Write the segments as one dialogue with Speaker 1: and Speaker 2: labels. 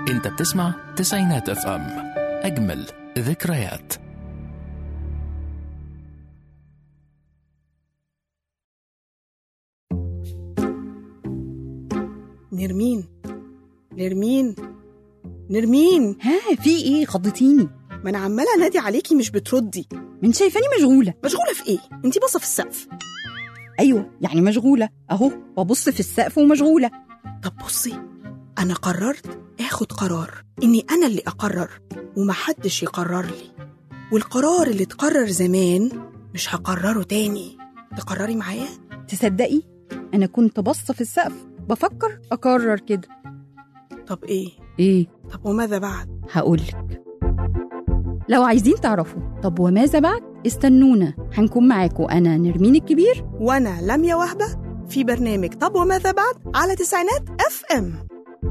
Speaker 1: انت بتسمع تسعينات اف ام اجمل ذكريات
Speaker 2: نرمين نرمين نرمين
Speaker 3: ها في ايه خضتيني
Speaker 2: ما انا عماله انادي عليكي مش بتردي
Speaker 3: من شايفاني مشغوله
Speaker 2: مشغوله في ايه انتي باصه في السقف
Speaker 3: ايوه يعني مشغوله اهو ببص في السقف ومشغوله
Speaker 2: طب بصي انا قررت اخد قرار اني انا اللي اقرر ومحدش يقرر لي والقرار اللي اتقرر زمان مش هقرره تاني تقرري معايا
Speaker 3: تصدقي انا كنت باصه في السقف بفكر اقرر كده
Speaker 2: طب ايه
Speaker 3: ايه
Speaker 2: طب وماذا بعد
Speaker 3: هقولك لو عايزين تعرفوا طب وماذا بعد استنونا هنكون معاكم انا نرمين الكبير
Speaker 2: وانا لميا وهبه في برنامج طب وماذا بعد على تسعينات اف ام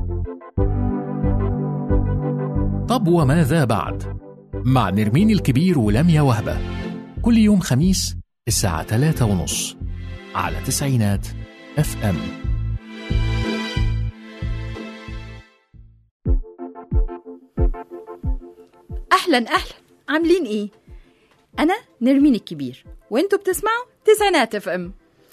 Speaker 1: طب وماذا بعد مع نرمين الكبير ولميا وهبة كل يوم خميس الساعة ثلاثة ونص على تسعينات اف ام
Speaker 3: اهلا اهلا عاملين ايه انا نرمين الكبير وانتوا بتسمعوا تسعينات اف ام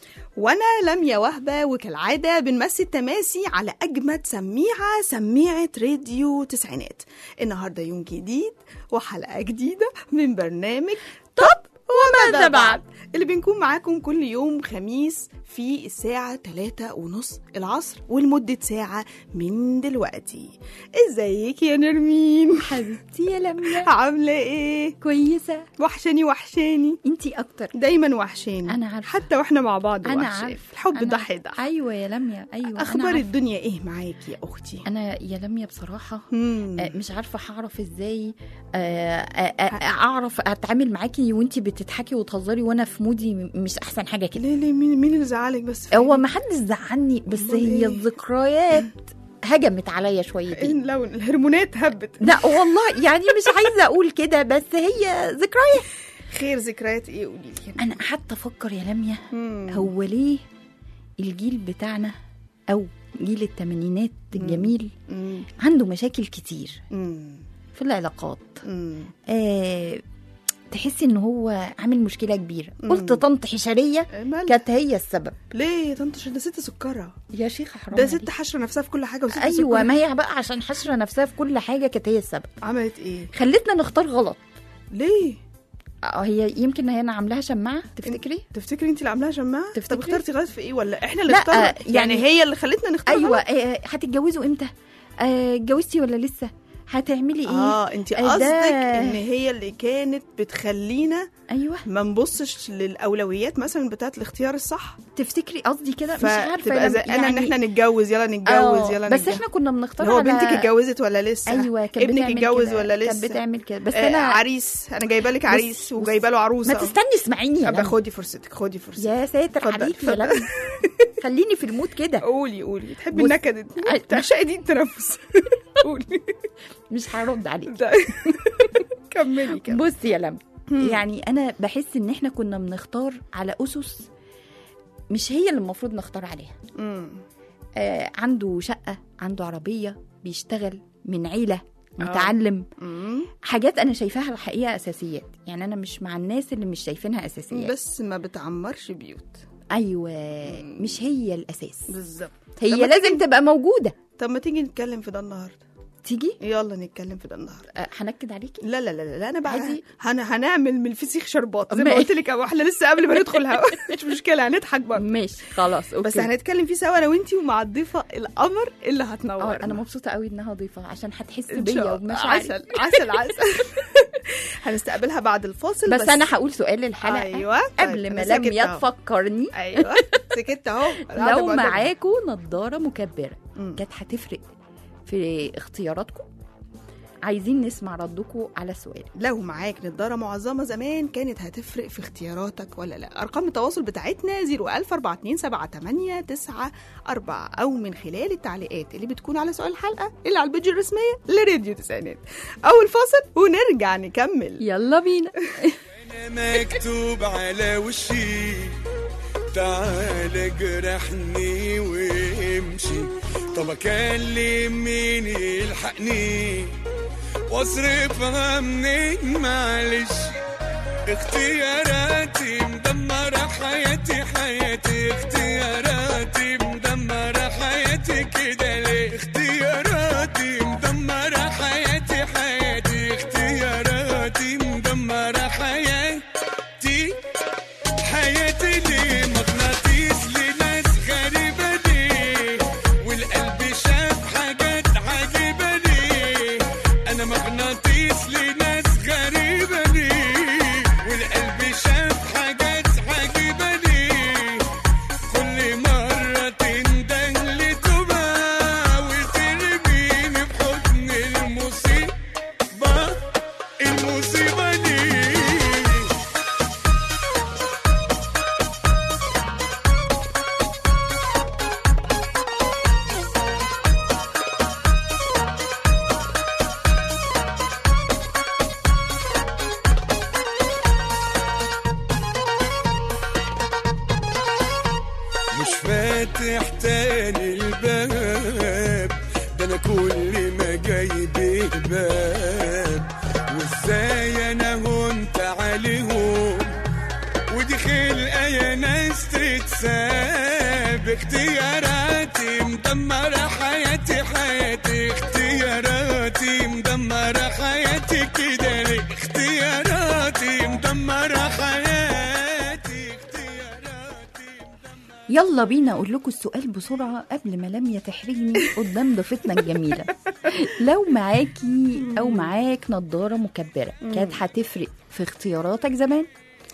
Speaker 2: وانا لميا وهبه وكالعاده بنمسي التماسي على اجمد سميعه سميعه راديو تسعينات النهارده يوم جديد وحلقه جديده من برنامج طب وماذا بعد اللي بنكون معاكم كل يوم خميس في الساعة تلاتة ونص العصر ولمدة ساعة من دلوقتي ازيك يا نرمين
Speaker 3: حبيبتي يا لميا
Speaker 2: عاملة ايه؟
Speaker 3: كويسه
Speaker 2: وحشاني وحشاني
Speaker 3: انتي اكتر
Speaker 2: دايما وحشاني
Speaker 3: أنا عارفة.
Speaker 2: حتى واحنا مع بعض
Speaker 3: انا
Speaker 2: وحشاني.
Speaker 3: عارفه
Speaker 2: الحب
Speaker 3: أنا
Speaker 2: ضحي ضحي
Speaker 3: ايوه يا لميا ايوه أنا
Speaker 2: اخبار
Speaker 3: عارفة.
Speaker 2: الدنيا ايه معاكي يا اختي
Speaker 3: انا يا لميا بصراحه
Speaker 2: مم.
Speaker 3: آه، مش عارفه هعرف ازاي آه، آه، آه، اعرف اتعامل معاكي وانتي بتضحكي وتهزري وانا في مودي م- مش احسن حاجه كده
Speaker 2: ليه ليه مين مين اللي زعلك بس
Speaker 3: هو ما حدش زعلني بس
Speaker 2: أمال
Speaker 3: هي
Speaker 2: إيه؟
Speaker 3: الذكريات هجمت عليا
Speaker 2: إيه
Speaker 3: شويتين
Speaker 2: اللون الهرمونات هبت
Speaker 3: لا والله يعني مش عايزه اقول كده بس هي ذكريات
Speaker 2: خير ذكريات ايه قولي لي
Speaker 3: انا قعدت افكر يا لميا
Speaker 2: مم.
Speaker 3: هو ليه الجيل بتاعنا او جيل الثمانينات الجميل
Speaker 2: مم.
Speaker 3: عنده مشاكل كتير
Speaker 2: مم.
Speaker 3: في العلاقات
Speaker 2: مم.
Speaker 3: آه تحسي ان هو عامل مشكله كبيره
Speaker 2: مم.
Speaker 3: قلت طنط حشريه
Speaker 2: إيه مالك؟
Speaker 3: كانت هي السبب
Speaker 2: ليه يا طنط ده ست سكره
Speaker 3: يا شيخه حرام
Speaker 2: ده ست
Speaker 3: عليك.
Speaker 2: حشره نفسها في كل حاجه وست
Speaker 3: ايوه
Speaker 2: سكرة.
Speaker 3: ما هي بقى عشان حشره نفسها في كل حاجه كانت هي السبب
Speaker 2: عملت ايه
Speaker 3: خلتنا نختار غلط
Speaker 2: ليه
Speaker 3: آه، هي يمكن هي انا عاملاها شماعه تفتكري
Speaker 2: تفتكري انت اللي عاملاها شماعه طب
Speaker 3: تفتكري؟
Speaker 2: اخترتي غلط في ايه ولا احنا اللي
Speaker 3: لا،
Speaker 2: اخترنا
Speaker 3: يعني-
Speaker 2: يعني هي اللي خلتنا نختار
Speaker 3: ايوه
Speaker 2: غلط؟
Speaker 3: آه، هتتجوزوا امتى آه، اتجوزتي ولا لسه هتعملي ايه
Speaker 2: اه انت
Speaker 3: آه، ده-
Speaker 2: قصدك ان هي اللي كانت بتخلينا
Speaker 3: ايوه
Speaker 2: ما نبصش للاولويات مثلا بتاعت الاختيار الصح
Speaker 3: تفتكري قصدي كده مش عارفه
Speaker 2: فتبقى زي
Speaker 3: لما-
Speaker 2: انا ان احنا نتجوز يلا نتجوز
Speaker 3: آه،
Speaker 2: يلا
Speaker 3: بس
Speaker 2: نتجوز.
Speaker 3: احنا كنا بنختار
Speaker 2: هو
Speaker 3: على-
Speaker 2: بنتك اتجوزت ولا لسه
Speaker 3: ايوه كانت
Speaker 2: ابنك
Speaker 3: بتعمل
Speaker 2: اتجوز
Speaker 3: كده.
Speaker 2: ولا
Speaker 3: كانت
Speaker 2: لسه
Speaker 3: بتعمل كده بس
Speaker 2: آه
Speaker 3: انا
Speaker 2: عريس انا جايبه لك عريس وجايبه له عروسه
Speaker 3: ما تستني اسمعيني يا
Speaker 2: ابقى
Speaker 3: لمى.
Speaker 2: خدي فرصتك خدي فرصتك
Speaker 3: يا ساتر
Speaker 2: اتفضل،
Speaker 3: عليك يا
Speaker 2: اتفضل.
Speaker 3: لمى خليني في المود كده
Speaker 2: قولي قولي تحبي
Speaker 3: بص-
Speaker 2: النكد انت
Speaker 3: أي-
Speaker 2: بتعشقي دي التنفس قولي
Speaker 3: مش هرد عليك
Speaker 2: ده- كملي كملي
Speaker 3: بصي يا لمى يعني انا بحس ان احنا كنا بنختار على اسس مش هي اللي المفروض نختار عليها
Speaker 2: مم.
Speaker 3: آه عنده شقه عنده عربيه بيشتغل من عيله متعلم
Speaker 2: مم.
Speaker 3: حاجات انا شايفاها الحقيقه اساسيات يعني انا مش مع الناس اللي مش شايفينها اساسيات
Speaker 2: بس ما بتعمرش بيوت
Speaker 3: ايوه مش هي الاساس
Speaker 2: بالظبط
Speaker 3: هي
Speaker 2: طب ما
Speaker 3: لازم تبقى موجوده
Speaker 2: طب ما تيجي نتكلم في ده النهارده
Speaker 3: تيجي
Speaker 2: يلا نتكلم في ده النهارده
Speaker 3: آه، هنكد عليكي
Speaker 2: لا لا لا لا, لا انا بقى
Speaker 3: عادي.
Speaker 2: هن... هنعمل من الفسيخ شربات زي ما
Speaker 3: ماشي.
Speaker 2: قلت لك أهو، احنا لسه قبل ما ندخل هوا مش مشكله هنضحك برضه
Speaker 3: ماشي خلاص اوكي
Speaker 2: بس هنتكلم فيه سوا انا وانتي ومع الضيفه القمر اللي هتنور
Speaker 3: اه انا مبسوطه قوي انها ضيفه عشان هتحس
Speaker 2: إن
Speaker 3: بيا
Speaker 2: شاء الله.
Speaker 3: وبمشاعري
Speaker 2: عسل عسل عسل هنستقبلها بعد الفاصل
Speaker 3: بس, انا هقول سؤال الحلقه
Speaker 2: ايوه
Speaker 3: قبل
Speaker 2: طيب،
Speaker 3: ما
Speaker 2: أنا ساكت
Speaker 3: لميا
Speaker 2: أهو.
Speaker 3: تفكرني
Speaker 2: ايوه سكت اهو أنا قاعدة
Speaker 3: لو
Speaker 2: بقول لك.
Speaker 3: معاكوا نضاره مكبره
Speaker 2: مم.
Speaker 3: كانت هتفرق في اختياراتكم عايزين نسمع ردكم على السؤال
Speaker 2: لو معاك نضارة معظمة زمان كانت هتفرق في اختياراتك ولا لا أرقام التواصل بتاعتنا 0142789 أو من خلال التعليقات اللي بتكون على سؤال الحلقة اللي على البيج الرسمية لراديو تسعينات أول فاصل ونرجع نكمل
Speaker 3: يلا بينا
Speaker 4: انا مكتوب على وشي تعال جرحني وامشي طب اكلم مين يلحقني واصرفها منين معلش اختياراتي مدمرة حياتي حياتي اختياراتي مدمرة حياتي كده ليه اختياراتي مدمرة حياتي حياتي اختياراتي مدمرة حياتي حياتي ليه مغناطيس لناس غريبة ليه والقلب شاف حاجات عجيبة ليه أنا مغناطيس لناس غريبة ليه والقلب شاف حاجات عجيبة ليه كل مرة تندن لتوبة وترميني في حضن المصيبة المصيبة دي مش فاتح تاني الباب ده انا كل ما جايب باب وازاي انا هنت عليهم ودي خلقه يا ناس تتساب اختياراتي مدمره حياتي حياتي اختياراتي مدمره حياتي كده ليه اختياراتي مدمره حياتي اختياراتي
Speaker 3: يلا بينا اقول لكم السؤال بسرعه قبل ما لميا تحرجني قدام ضيفتنا الجميله لو معاكي او معاك نضاره مكبره كانت هتفرق في اختياراتك زمان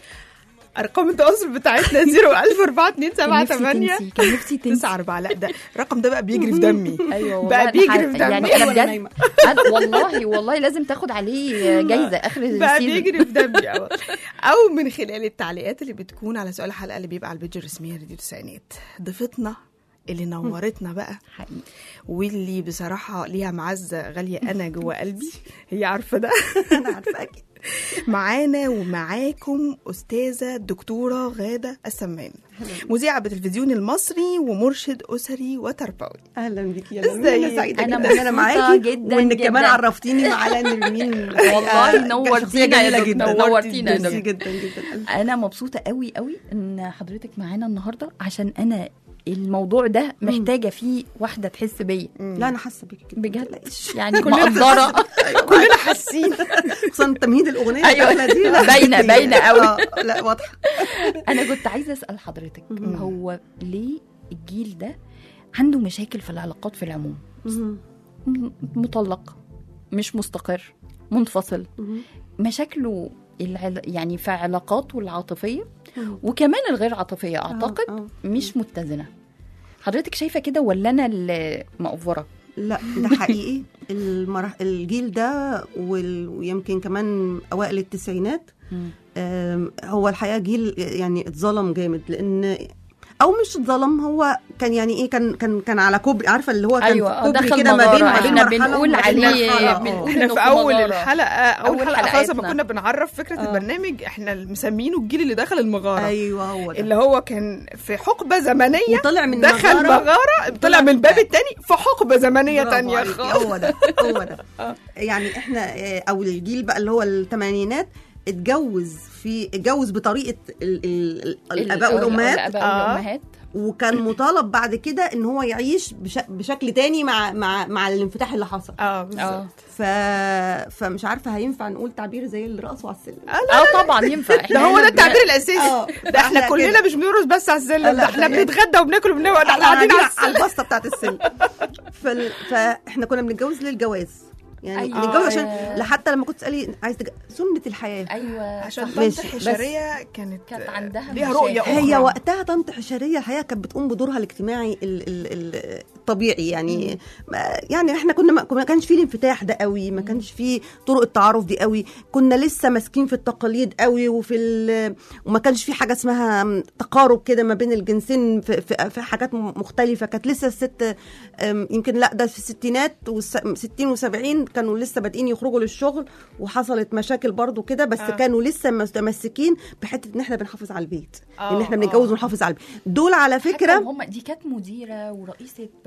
Speaker 2: ارقام التواصل بتاعتنا 01042
Speaker 3: كان نفسي
Speaker 2: 78
Speaker 3: تنسي كان نفسي تنسي
Speaker 2: 9 4 لا ده الرقم ده بقى بيجري في دمي
Speaker 3: ايوه والله
Speaker 2: بقى
Speaker 3: أنا
Speaker 2: بيجري
Speaker 3: ح-
Speaker 2: في دمي
Speaker 3: يعني انا
Speaker 5: وأنا
Speaker 3: بجد
Speaker 5: نايمة.
Speaker 3: أنا والله والله لازم تاخد عليه جايزه اخر
Speaker 2: بقى
Speaker 3: السيزون
Speaker 2: بيجري في دمي أوي. او من خلال التعليقات اللي بتكون على سؤال الحلقه اللي بيبقى على البيج الرسميه راديو تسعينات ضيفتنا اللي نورتنا بقى
Speaker 3: حقيقي
Speaker 2: واللي بصراحه ليها معزه غاليه انا جوه قلبي هي عارفه ده
Speaker 5: انا عارفه اكيد
Speaker 2: معانا ومعاكم أستاذة الدكتورة غادة السمان مذيعة بالتلفزيون المصري ومرشد أسري وتربوي
Speaker 5: اهلا بيكي يا
Speaker 2: ازيك؟
Speaker 5: نرمين انا سعيده
Speaker 3: أنا
Speaker 5: جدا ان انا
Speaker 3: مبسوطة
Speaker 5: معاكي
Speaker 3: جداً
Speaker 5: وانك
Speaker 3: جداً.
Speaker 5: كمان عرفتيني على نرمين
Speaker 3: والله
Speaker 5: آه،
Speaker 3: نورتينا
Speaker 5: شخصية
Speaker 3: يا
Speaker 5: جميلة
Speaker 3: دكتور،
Speaker 5: جدا
Speaker 3: نورتينا يا
Speaker 5: ميرسي
Speaker 3: دكتور.
Speaker 5: جدا جدا
Speaker 3: انا مبسوطه قوي قوي ان حضرتك معانا النهارده عشان انا الموضوع ده محتاجه فيه واحده تحس بيا
Speaker 5: لا انا حاسه بيكي جدا
Speaker 3: بجد
Speaker 5: متقلقيش.
Speaker 3: يعني مقدره
Speaker 2: كلنا حاسين
Speaker 5: خصوصا تمهيد الاغنيه
Speaker 3: أيوة.
Speaker 5: بتاعتنا دي لا
Speaker 3: باينة-
Speaker 5: كتير.
Speaker 3: باينة قوي.
Speaker 5: آه، لا واضحه
Speaker 3: انا كنت عايزه اسال حضرتك هو ليه الجيل ده عنده مشاكل في العلاقات في العموم م- مطلق مش مستقر منفصل مشاكله العل... يعني في علاقاته العاطفيه وكمان الغير عاطفيه اعتقد
Speaker 5: آه.
Speaker 3: مش متزنه حضرتك شايفه كده ولا انا اللي مقفره
Speaker 5: لا ده حقيقي المرح... الجيل ده وال- ويمكن كمان اوائل التسعينات آم، هو الحقيقه جيل يعني اتظلم جامد لان او مش اتظلم هو كان يعني ايه كان كان كان على كوبري عارفه اللي هو كان
Speaker 3: ايوه آه،
Speaker 5: كوبري
Speaker 3: دخل
Speaker 5: كده ما بين
Speaker 3: مغارة.
Speaker 5: ما بين
Speaker 3: احنا
Speaker 5: مرحلة
Speaker 3: بنقول
Speaker 5: وما بين
Speaker 3: عليه
Speaker 5: مرحلة. آه.
Speaker 3: بنقول
Speaker 2: احنا
Speaker 3: إنه
Speaker 2: في
Speaker 3: في
Speaker 2: اول
Speaker 3: مغارة.
Speaker 2: الحلقه اول,
Speaker 3: أول
Speaker 2: حلقه خالص لما
Speaker 3: حلقاتنا.
Speaker 2: كنا بنعرف فكره
Speaker 5: آه.
Speaker 2: البرنامج احنا مسمينه الجيل اللي دخل المغاره
Speaker 5: ايوه هو ده
Speaker 2: اللي هو كان في حقبه زمنيه
Speaker 5: وطلع من
Speaker 2: دخل
Speaker 5: مغارة
Speaker 2: مغاره طلع من الباب التاني في حقبه زمنيه
Speaker 5: برافو
Speaker 2: تانية
Speaker 5: عليكي.
Speaker 2: خالص
Speaker 5: هو ده هو ده يعني احنا آه، او الجيل بقى اللي هو الثمانينات اتجوز في اتجوز بطريقه ال ال ال الاباء والامهات
Speaker 3: الاباء
Speaker 2: آه.
Speaker 3: والامهات
Speaker 5: وكان مطالب بعد كده ان هو يعيش بش بشكل تاني مع مع مع الانفتاح اللي حصل
Speaker 2: اه
Speaker 3: اه
Speaker 2: بالظبط
Speaker 5: ف... فمش عارفه هينفع نقول تعبير زي اللي رقصوا على السلم
Speaker 3: اه طبعا ينفع
Speaker 2: ده هو ده التعبير الاساسي
Speaker 5: آه.
Speaker 2: ده احنا
Speaker 5: إحنا
Speaker 2: كلنا
Speaker 5: كده.
Speaker 2: مش بنرقص بس على السلم
Speaker 5: لا،
Speaker 2: ده احنا
Speaker 5: ده-
Speaker 2: بنتغدى وبناكل وبنقعد احنا
Speaker 5: احنا
Speaker 2: قاعدين على
Speaker 5: على
Speaker 2: السلم
Speaker 5: البسطه بتاعت السلم فال... فاحنا كنا بنتجوز للجواز يعني
Speaker 3: أيوة.
Speaker 5: أيوة. نتجوز عشان
Speaker 3: آه.
Speaker 5: لحتى لما كنت تسالي عايز تج... سنه الحياه
Speaker 3: ايوه
Speaker 2: عشان
Speaker 3: صح.
Speaker 2: طنط
Speaker 5: ماشي.
Speaker 2: حشريه كانت
Speaker 3: كانت عندها
Speaker 2: ليها
Speaker 3: مشاكل.
Speaker 2: رؤيه اخرى
Speaker 5: هي وقتها طنط حشريه الحقيقه كانت بتقوم بدورها الاجتماعي ال ال ال الطبيعي يعني ما- يعني احنا كنا ما ما كانش فيه الانفتاح ده قوي ما كانش فيه طرق التعارف دي قوي كنا لسه ماسكين في التقاليد قوي وفي ال- وما كانش في حاجه اسمها تقارب كده ما بين الجنسين في, في, في حاجات م- مختلفه كانت لسه الست أم، يمكن لا ده في الستينات والس- 60 و70 كانوا لسه بادئين يخرجوا للشغل وحصلت مشاكل برضو كده بس
Speaker 2: آه.
Speaker 5: آه. كانوا لسه متمسكين بحته ان احنا بنحافظ على البيت
Speaker 2: آه،
Speaker 5: ان احنا
Speaker 2: آه.
Speaker 5: بنتجوز ونحافظ على البيت دول على
Speaker 3: حتى
Speaker 5: فكره
Speaker 3: هم دي كانت مديره ورئيسه بنك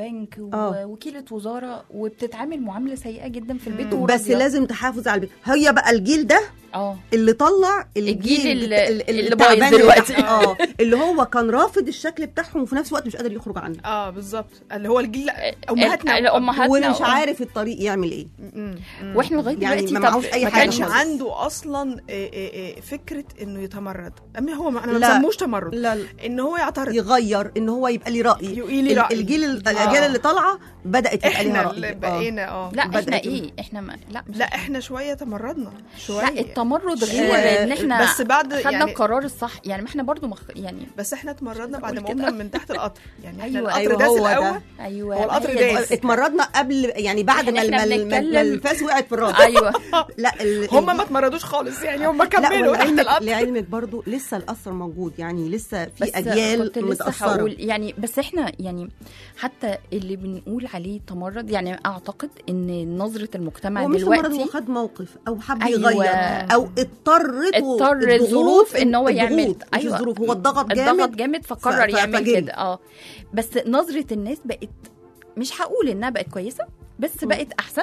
Speaker 3: بنك
Speaker 5: آه.
Speaker 3: ووكيله وزاره وبتتعامل معامله سيئه جدا في البيت
Speaker 2: مم.
Speaker 5: بس
Speaker 3: وراضية.
Speaker 5: لازم تحافظ على البيت هي بقى الجيل ده
Speaker 3: اه
Speaker 5: اللي طلع الجيل
Speaker 3: الجيل اللي-
Speaker 5: ال- ال-
Speaker 3: اللي بايظ
Speaker 5: التعبان
Speaker 3: دلوقتي.
Speaker 5: اللي- اه اللي هو كان رافض الشكل بتاعهم وفي نفس الوقت مش قادر يخرج عنه
Speaker 2: اه بالظبط اللي هو الجيل امهاتنا
Speaker 3: ال- امهاتنا
Speaker 5: ومش
Speaker 3: آه.
Speaker 5: عارف الطريق يعمل ايه
Speaker 2: مم. مم.
Speaker 3: واحنا لغايه
Speaker 5: يعني
Speaker 3: دلوقتي
Speaker 5: ما
Speaker 3: طب
Speaker 5: معهوش أي
Speaker 3: ما
Speaker 2: ما
Speaker 5: حاجة
Speaker 2: كانش
Speaker 3: كانش
Speaker 5: خالص.
Speaker 2: عنده اصلا إيه إيه إيه فكره انه يتمرد اما هو ما انا ما
Speaker 5: لا.
Speaker 2: بسموش تمرد
Speaker 5: لا لا.
Speaker 2: ان هو يعترض
Speaker 5: يغير ان هو يبقى ليه راي
Speaker 2: يبقى ليه
Speaker 5: ال-
Speaker 2: رأي.
Speaker 5: الجيل ال-
Speaker 2: آه.
Speaker 5: الاجيال اللي طالعه بدات يبقى ليها
Speaker 2: احنا
Speaker 5: راي
Speaker 2: اللي
Speaker 5: آه.
Speaker 2: بقينا اه
Speaker 3: لا احنا
Speaker 5: بدأت-
Speaker 3: ايه احنا ما لا مش
Speaker 2: لا احنا شويه تمردنا شويه
Speaker 3: لا التمرد
Speaker 2: شوية.
Speaker 3: غير ان احنا
Speaker 2: بس بعد
Speaker 3: خدنا
Speaker 2: يعني
Speaker 3: القرار الصح يعني ما احنا برضو مخ... يعني
Speaker 2: بس احنا اتمردنا بعد ما
Speaker 3: أقول
Speaker 2: قمنا
Speaker 3: كده.
Speaker 2: من تحت القطر يعني احنا
Speaker 3: أيوة،
Speaker 2: القطر
Speaker 5: أيوة،
Speaker 2: داس
Speaker 5: هو ده.
Speaker 2: الاول
Speaker 3: ايوه
Speaker 2: هو القطر
Speaker 3: هي دي.
Speaker 2: داس.
Speaker 5: اتمردنا قبل يعني بعد ما
Speaker 3: إحنا
Speaker 5: الم- الم-
Speaker 3: بنتكلم-
Speaker 5: الفاس وقعت في الراس
Speaker 3: ايوه
Speaker 5: لا ال-
Speaker 2: هم ما اتمردوش خالص يعني هم كملوا تحت
Speaker 5: لعلمك,
Speaker 2: القطر
Speaker 5: لعلمك برضو لسه الاثر موجود يعني لسه في
Speaker 3: بس
Speaker 5: اجيال
Speaker 3: كنت لسه
Speaker 5: متاثره
Speaker 3: هقول يعني بس احنا يعني حتى اللي بنقول عليه تمرد يعني اعتقد ان نظره المجتمع
Speaker 5: هو مش مرض هو
Speaker 3: دلوقتي
Speaker 5: خد موقف او حب
Speaker 3: أيوة.
Speaker 5: يغير او اضطرت
Speaker 3: اضطر
Speaker 5: الضغوط-
Speaker 3: الظروف ان هو
Speaker 5: الضغوط،
Speaker 3: يعمل
Speaker 5: مش الظروف هو اتضغط
Speaker 3: اتضغط
Speaker 5: جامد
Speaker 3: جامد فقرر
Speaker 5: ف- ف-
Speaker 3: يعمل
Speaker 5: فجري.
Speaker 3: كده اه بس نظره الناس بقت مش هقول انها بقت كويسه بس
Speaker 5: م.
Speaker 3: بقت احسن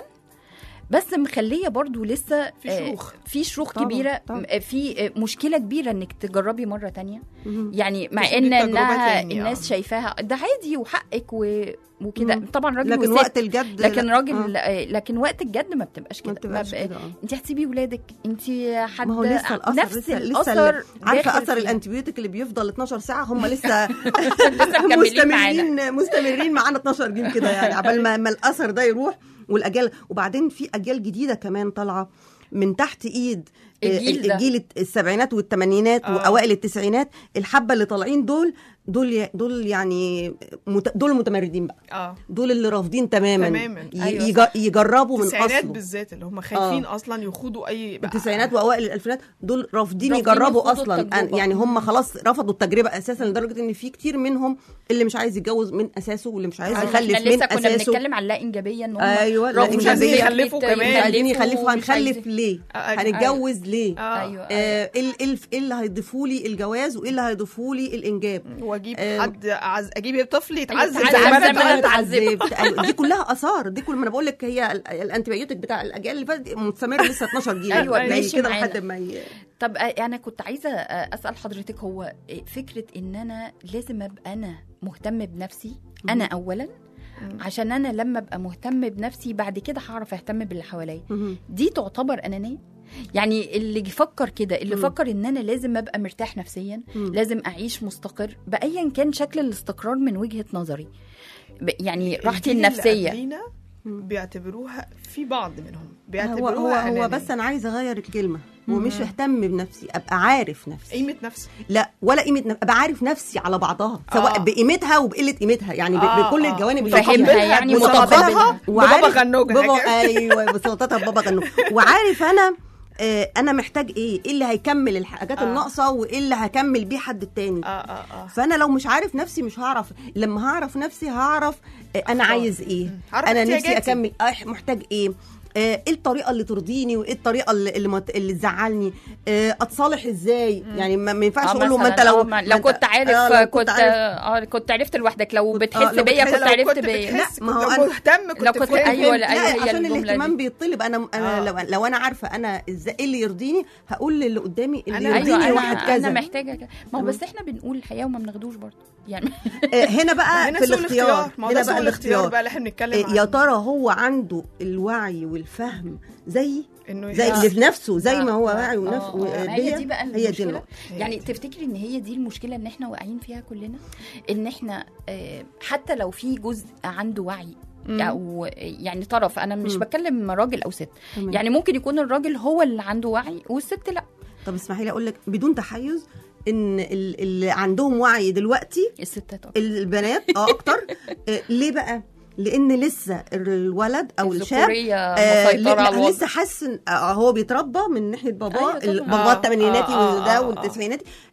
Speaker 3: بس مخليه برضو لسه
Speaker 2: في
Speaker 3: آه،
Speaker 2: شروخ.
Speaker 3: في شروخ
Speaker 5: طبعاً،
Speaker 3: كبيره
Speaker 5: طبعاً.
Speaker 3: آه، في آه، مشكله كبيره انك تجربي مره تانية
Speaker 5: مهم.
Speaker 3: يعني مع
Speaker 2: تاخدي
Speaker 3: ان
Speaker 2: التجربة
Speaker 3: انها
Speaker 2: تاني، آه.
Speaker 3: الناس شايفاها ده عادي وحقك و... وكده
Speaker 5: مم.
Speaker 3: طبعا راجل
Speaker 5: لكن
Speaker 3: وست
Speaker 5: وقت الجد
Speaker 3: لكن
Speaker 5: لا.
Speaker 3: راجل
Speaker 5: آه.
Speaker 3: آه. لكن وقت الجد ما بتبقاش
Speaker 5: ما
Speaker 3: كده
Speaker 5: بتبقاش
Speaker 3: بقى-
Speaker 5: كده آه.
Speaker 3: انت هتسيبي ولادك انت حد
Speaker 5: ما هو لسه الاثر
Speaker 3: نفس
Speaker 5: لسه
Speaker 3: الاثر
Speaker 5: لسه عارفه
Speaker 3: داخل
Speaker 5: اثر
Speaker 3: فيها.
Speaker 5: الانتيبيوتيك اللي بيفضل 12 ساعه هم لسه
Speaker 3: لسه مكملين معانا
Speaker 5: مستمرين مستمرين معانا 12 يوم كده يعني عبال ما, ما الاثر ده يروح والاجيال وبعدين في اجيال جديده كمان طالعه من تحت ايد آه،
Speaker 3: الجيل ده.
Speaker 5: الجيل السبعينات والثمانينات
Speaker 2: آه.
Speaker 5: واوائل التسعينات الحبه اللي طالعين دول دول دول يعني مت- دول المتمردين بقى
Speaker 2: اه
Speaker 5: دول اللي رافضين تماما
Speaker 2: تماما.
Speaker 5: ي-
Speaker 3: أيوة
Speaker 5: يج- يجربوا من
Speaker 2: التسعينات
Speaker 5: اصله
Speaker 2: بالذات اللي هم خايفين اصلا يخوضوا اي
Speaker 5: التسعينات واوائل الالفينات دول رافضين
Speaker 3: رافضين
Speaker 5: يجربوا
Speaker 3: يخوضوا
Speaker 5: اصلا
Speaker 3: التجربة.
Speaker 5: يعني هم خلاص رفضوا التجربه اساسا لدرجه ان في كتير منهم اللي مش عايز يتجوز من اساسه واللي مش عايز
Speaker 3: احنا
Speaker 5: يخلف
Speaker 3: لسه
Speaker 5: من
Speaker 3: كنا
Speaker 5: اساسه
Speaker 3: بنتكلم عن لا انجابيه ان هم
Speaker 5: ايوه لا
Speaker 3: رغم
Speaker 2: مش عايزين
Speaker 5: إنجابية.
Speaker 2: يخلفوا
Speaker 3: فكرة
Speaker 2: كمان.
Speaker 5: مش عايزين يخلفوا
Speaker 3: ومش
Speaker 5: هنخلف
Speaker 3: عايزين-
Speaker 5: ليه
Speaker 2: آه،
Speaker 5: هنتجوز ليه
Speaker 2: اه
Speaker 3: ايوه
Speaker 5: آه، ايه ال- ال- إيه اللي هيضيفوا لي الجواز وايه اللي هيضيفوا لي الانجاب
Speaker 2: واجيب
Speaker 5: آه.
Speaker 2: حد أعز... اجيب طفل يتعذب
Speaker 3: يتعذب
Speaker 2: زي ما
Speaker 3: زي
Speaker 2: انا
Speaker 3: ما أنا
Speaker 2: اتعذبت.
Speaker 3: اتعذبت.
Speaker 5: اتعذبت أيوة، دي كلها اثار دي كل ما انا بقول لك هي ال- الانتيبيوتيك بتاع الاجيال اللي فاتت مستمر لسه 12 جيل
Speaker 3: أيوة،
Speaker 5: جاي
Speaker 3: ماشي
Speaker 5: كده
Speaker 3: معانا.
Speaker 5: لحد ما ي...
Speaker 3: طب آه، انا كنت عايزه آه، اسال حضرتك هو آه، فكره ان انا لازم ابقى انا مهتم بنفسي انا اولا عشان انا لما ابقى مهتم بنفسي بعد كده هعرف اهتم باللي حواليا
Speaker 5: مهم.
Speaker 3: دي تعتبر انانيه يعني اللي يفكر كده اللي
Speaker 5: مم.
Speaker 3: فكر ان انا لازم ابقى مرتاح نفسيا
Speaker 5: مم.
Speaker 3: لازم اعيش مستقر بايا كان شكل الاستقرار من وجهه نظري ب- يعني راحتي
Speaker 2: الجيل اللي
Speaker 3: النفسيه
Speaker 2: قبلينا
Speaker 5: مم.
Speaker 2: بيعتبروها في بعض منهم
Speaker 5: هو
Speaker 2: بيعتبروها
Speaker 5: هو هو
Speaker 2: أنانية.
Speaker 5: بس انا عايزه اغير الكلمه هو مش اهتم بنفسي ابقى عارف نفسي
Speaker 2: قيمه نفسي
Speaker 5: لا ولا قيمه نفسي ابقى عارف نفسي على بعضها سواء
Speaker 2: آه.
Speaker 5: بقيمتها وبقله قيمتها يعني ب-
Speaker 2: آه،
Speaker 5: بكل
Speaker 2: آه.
Speaker 5: الجوانب اللي
Speaker 3: فاهمها
Speaker 5: فيها.
Speaker 3: يعني
Speaker 5: وصفتها
Speaker 3: متقبلها
Speaker 2: ببابا غنوج
Speaker 5: بابا
Speaker 2: حاجة.
Speaker 5: ايوه بصوتها بابا غنوج وعارف انا آه، انا محتاج ايه ايه اللي هيكمل الحاجات
Speaker 2: آه.
Speaker 5: الناقصه وايه اللي هكمل بيه حد التاني
Speaker 2: اه اه اه
Speaker 5: فانا لو مش عارف نفسي مش هعرف لما هعرف نفسي هعرف آه، انا
Speaker 2: أختار.
Speaker 5: عايز ايه
Speaker 2: مم. هعرف
Speaker 5: انا نفسي
Speaker 2: احتياجاتي.
Speaker 5: اكمل آه، محتاج ايه آه، ايه الطريقه اللي ترضيني وايه الطريقه اللي اللي, مت... اللي تزعلني آه، اتصالح ازاي يعني ما, ما ينفعش
Speaker 3: آه،
Speaker 5: اقول له ما انت
Speaker 3: مثلاً،
Speaker 5: لو
Speaker 3: آه، ما-
Speaker 5: ما
Speaker 3: لو
Speaker 5: أنت-
Speaker 3: كنت عارف
Speaker 5: آه، لو
Speaker 3: كنت
Speaker 5: عارف.
Speaker 3: اه كنت عرفت لوحدك لو
Speaker 5: كنت-
Speaker 3: بتحس
Speaker 5: آه، لو
Speaker 3: بيا
Speaker 5: بتحس-
Speaker 3: كنت
Speaker 2: لو
Speaker 3: عرفت
Speaker 2: كنت
Speaker 3: بيا
Speaker 2: بتحس
Speaker 5: لا، ما هو
Speaker 2: كنت
Speaker 5: أنا-
Speaker 2: مهتم كنت
Speaker 3: لو كنت-
Speaker 2: فاهم.
Speaker 3: أيوة، لا،
Speaker 5: لا
Speaker 3: هي
Speaker 5: عشان
Speaker 3: الجملة
Speaker 5: الاهتمام
Speaker 3: دي.
Speaker 5: بيطلب انا انا
Speaker 3: آه.
Speaker 5: لو, لو انا عارفه انا ازاي ايه اللي يرضيني هقول للي قدامي اللي
Speaker 2: أنا-
Speaker 5: يرضيني
Speaker 3: ايوه
Speaker 5: واحد
Speaker 3: انا
Speaker 5: كذا
Speaker 3: انا محتاجه كده ما هو بس احنا بنقول الحقيقه وما بناخدوش برضه يعني
Speaker 5: آه، هنا بقى
Speaker 2: هنا
Speaker 5: في
Speaker 2: سوء
Speaker 5: الاختيار
Speaker 2: ما هو ده
Speaker 5: هنا
Speaker 2: سوء
Speaker 5: بقى
Speaker 2: الاختيار
Speaker 5: الاختيار
Speaker 2: بقى اللي احنا بنتكلم
Speaker 5: آه، يا
Speaker 2: عنه
Speaker 5: ترى هو عنده الوعي والفهم زي
Speaker 2: انه
Speaker 5: زي
Speaker 2: آه.
Speaker 5: اللي في نفسه زي ما هو
Speaker 3: آه،
Speaker 5: واعي
Speaker 3: آه،
Speaker 5: ونفسه
Speaker 3: آه، هي دي بقى
Speaker 5: هي دي
Speaker 3: المشكله
Speaker 5: النقطة.
Speaker 3: يعني تفتكري ان هي دي المشكله ان احنا واقعين فيها كلنا ان احنا آه، حتى لو في جزء عنده وعي او يعني طرف انا مش
Speaker 5: مم.
Speaker 3: بتكلم راجل او ست
Speaker 5: تمام.
Speaker 3: يعني ممكن يكون الراجل هو اللي عنده وعي والست لا
Speaker 5: طب اسمحي لي اقول لك بدون تحيز ان ال- اللي عندهم وعي دلوقتي
Speaker 3: الستات أكتر.
Speaker 5: البنات اه اكتر آه، ليه بقى لان لسه الولد او الشاب
Speaker 3: الذكورية
Speaker 5: آه،
Speaker 3: مسيطرة
Speaker 5: لا-
Speaker 3: على الوضع.
Speaker 5: لسه حاسس إن- آه، هو بيتربى من ناحيه باباه
Speaker 3: أيوة طبعاً.
Speaker 5: باباه
Speaker 2: آه،
Speaker 5: الثمانيناتي
Speaker 2: آه، آه،
Speaker 5: وده
Speaker 2: آه.
Speaker 5: والتسعيناتي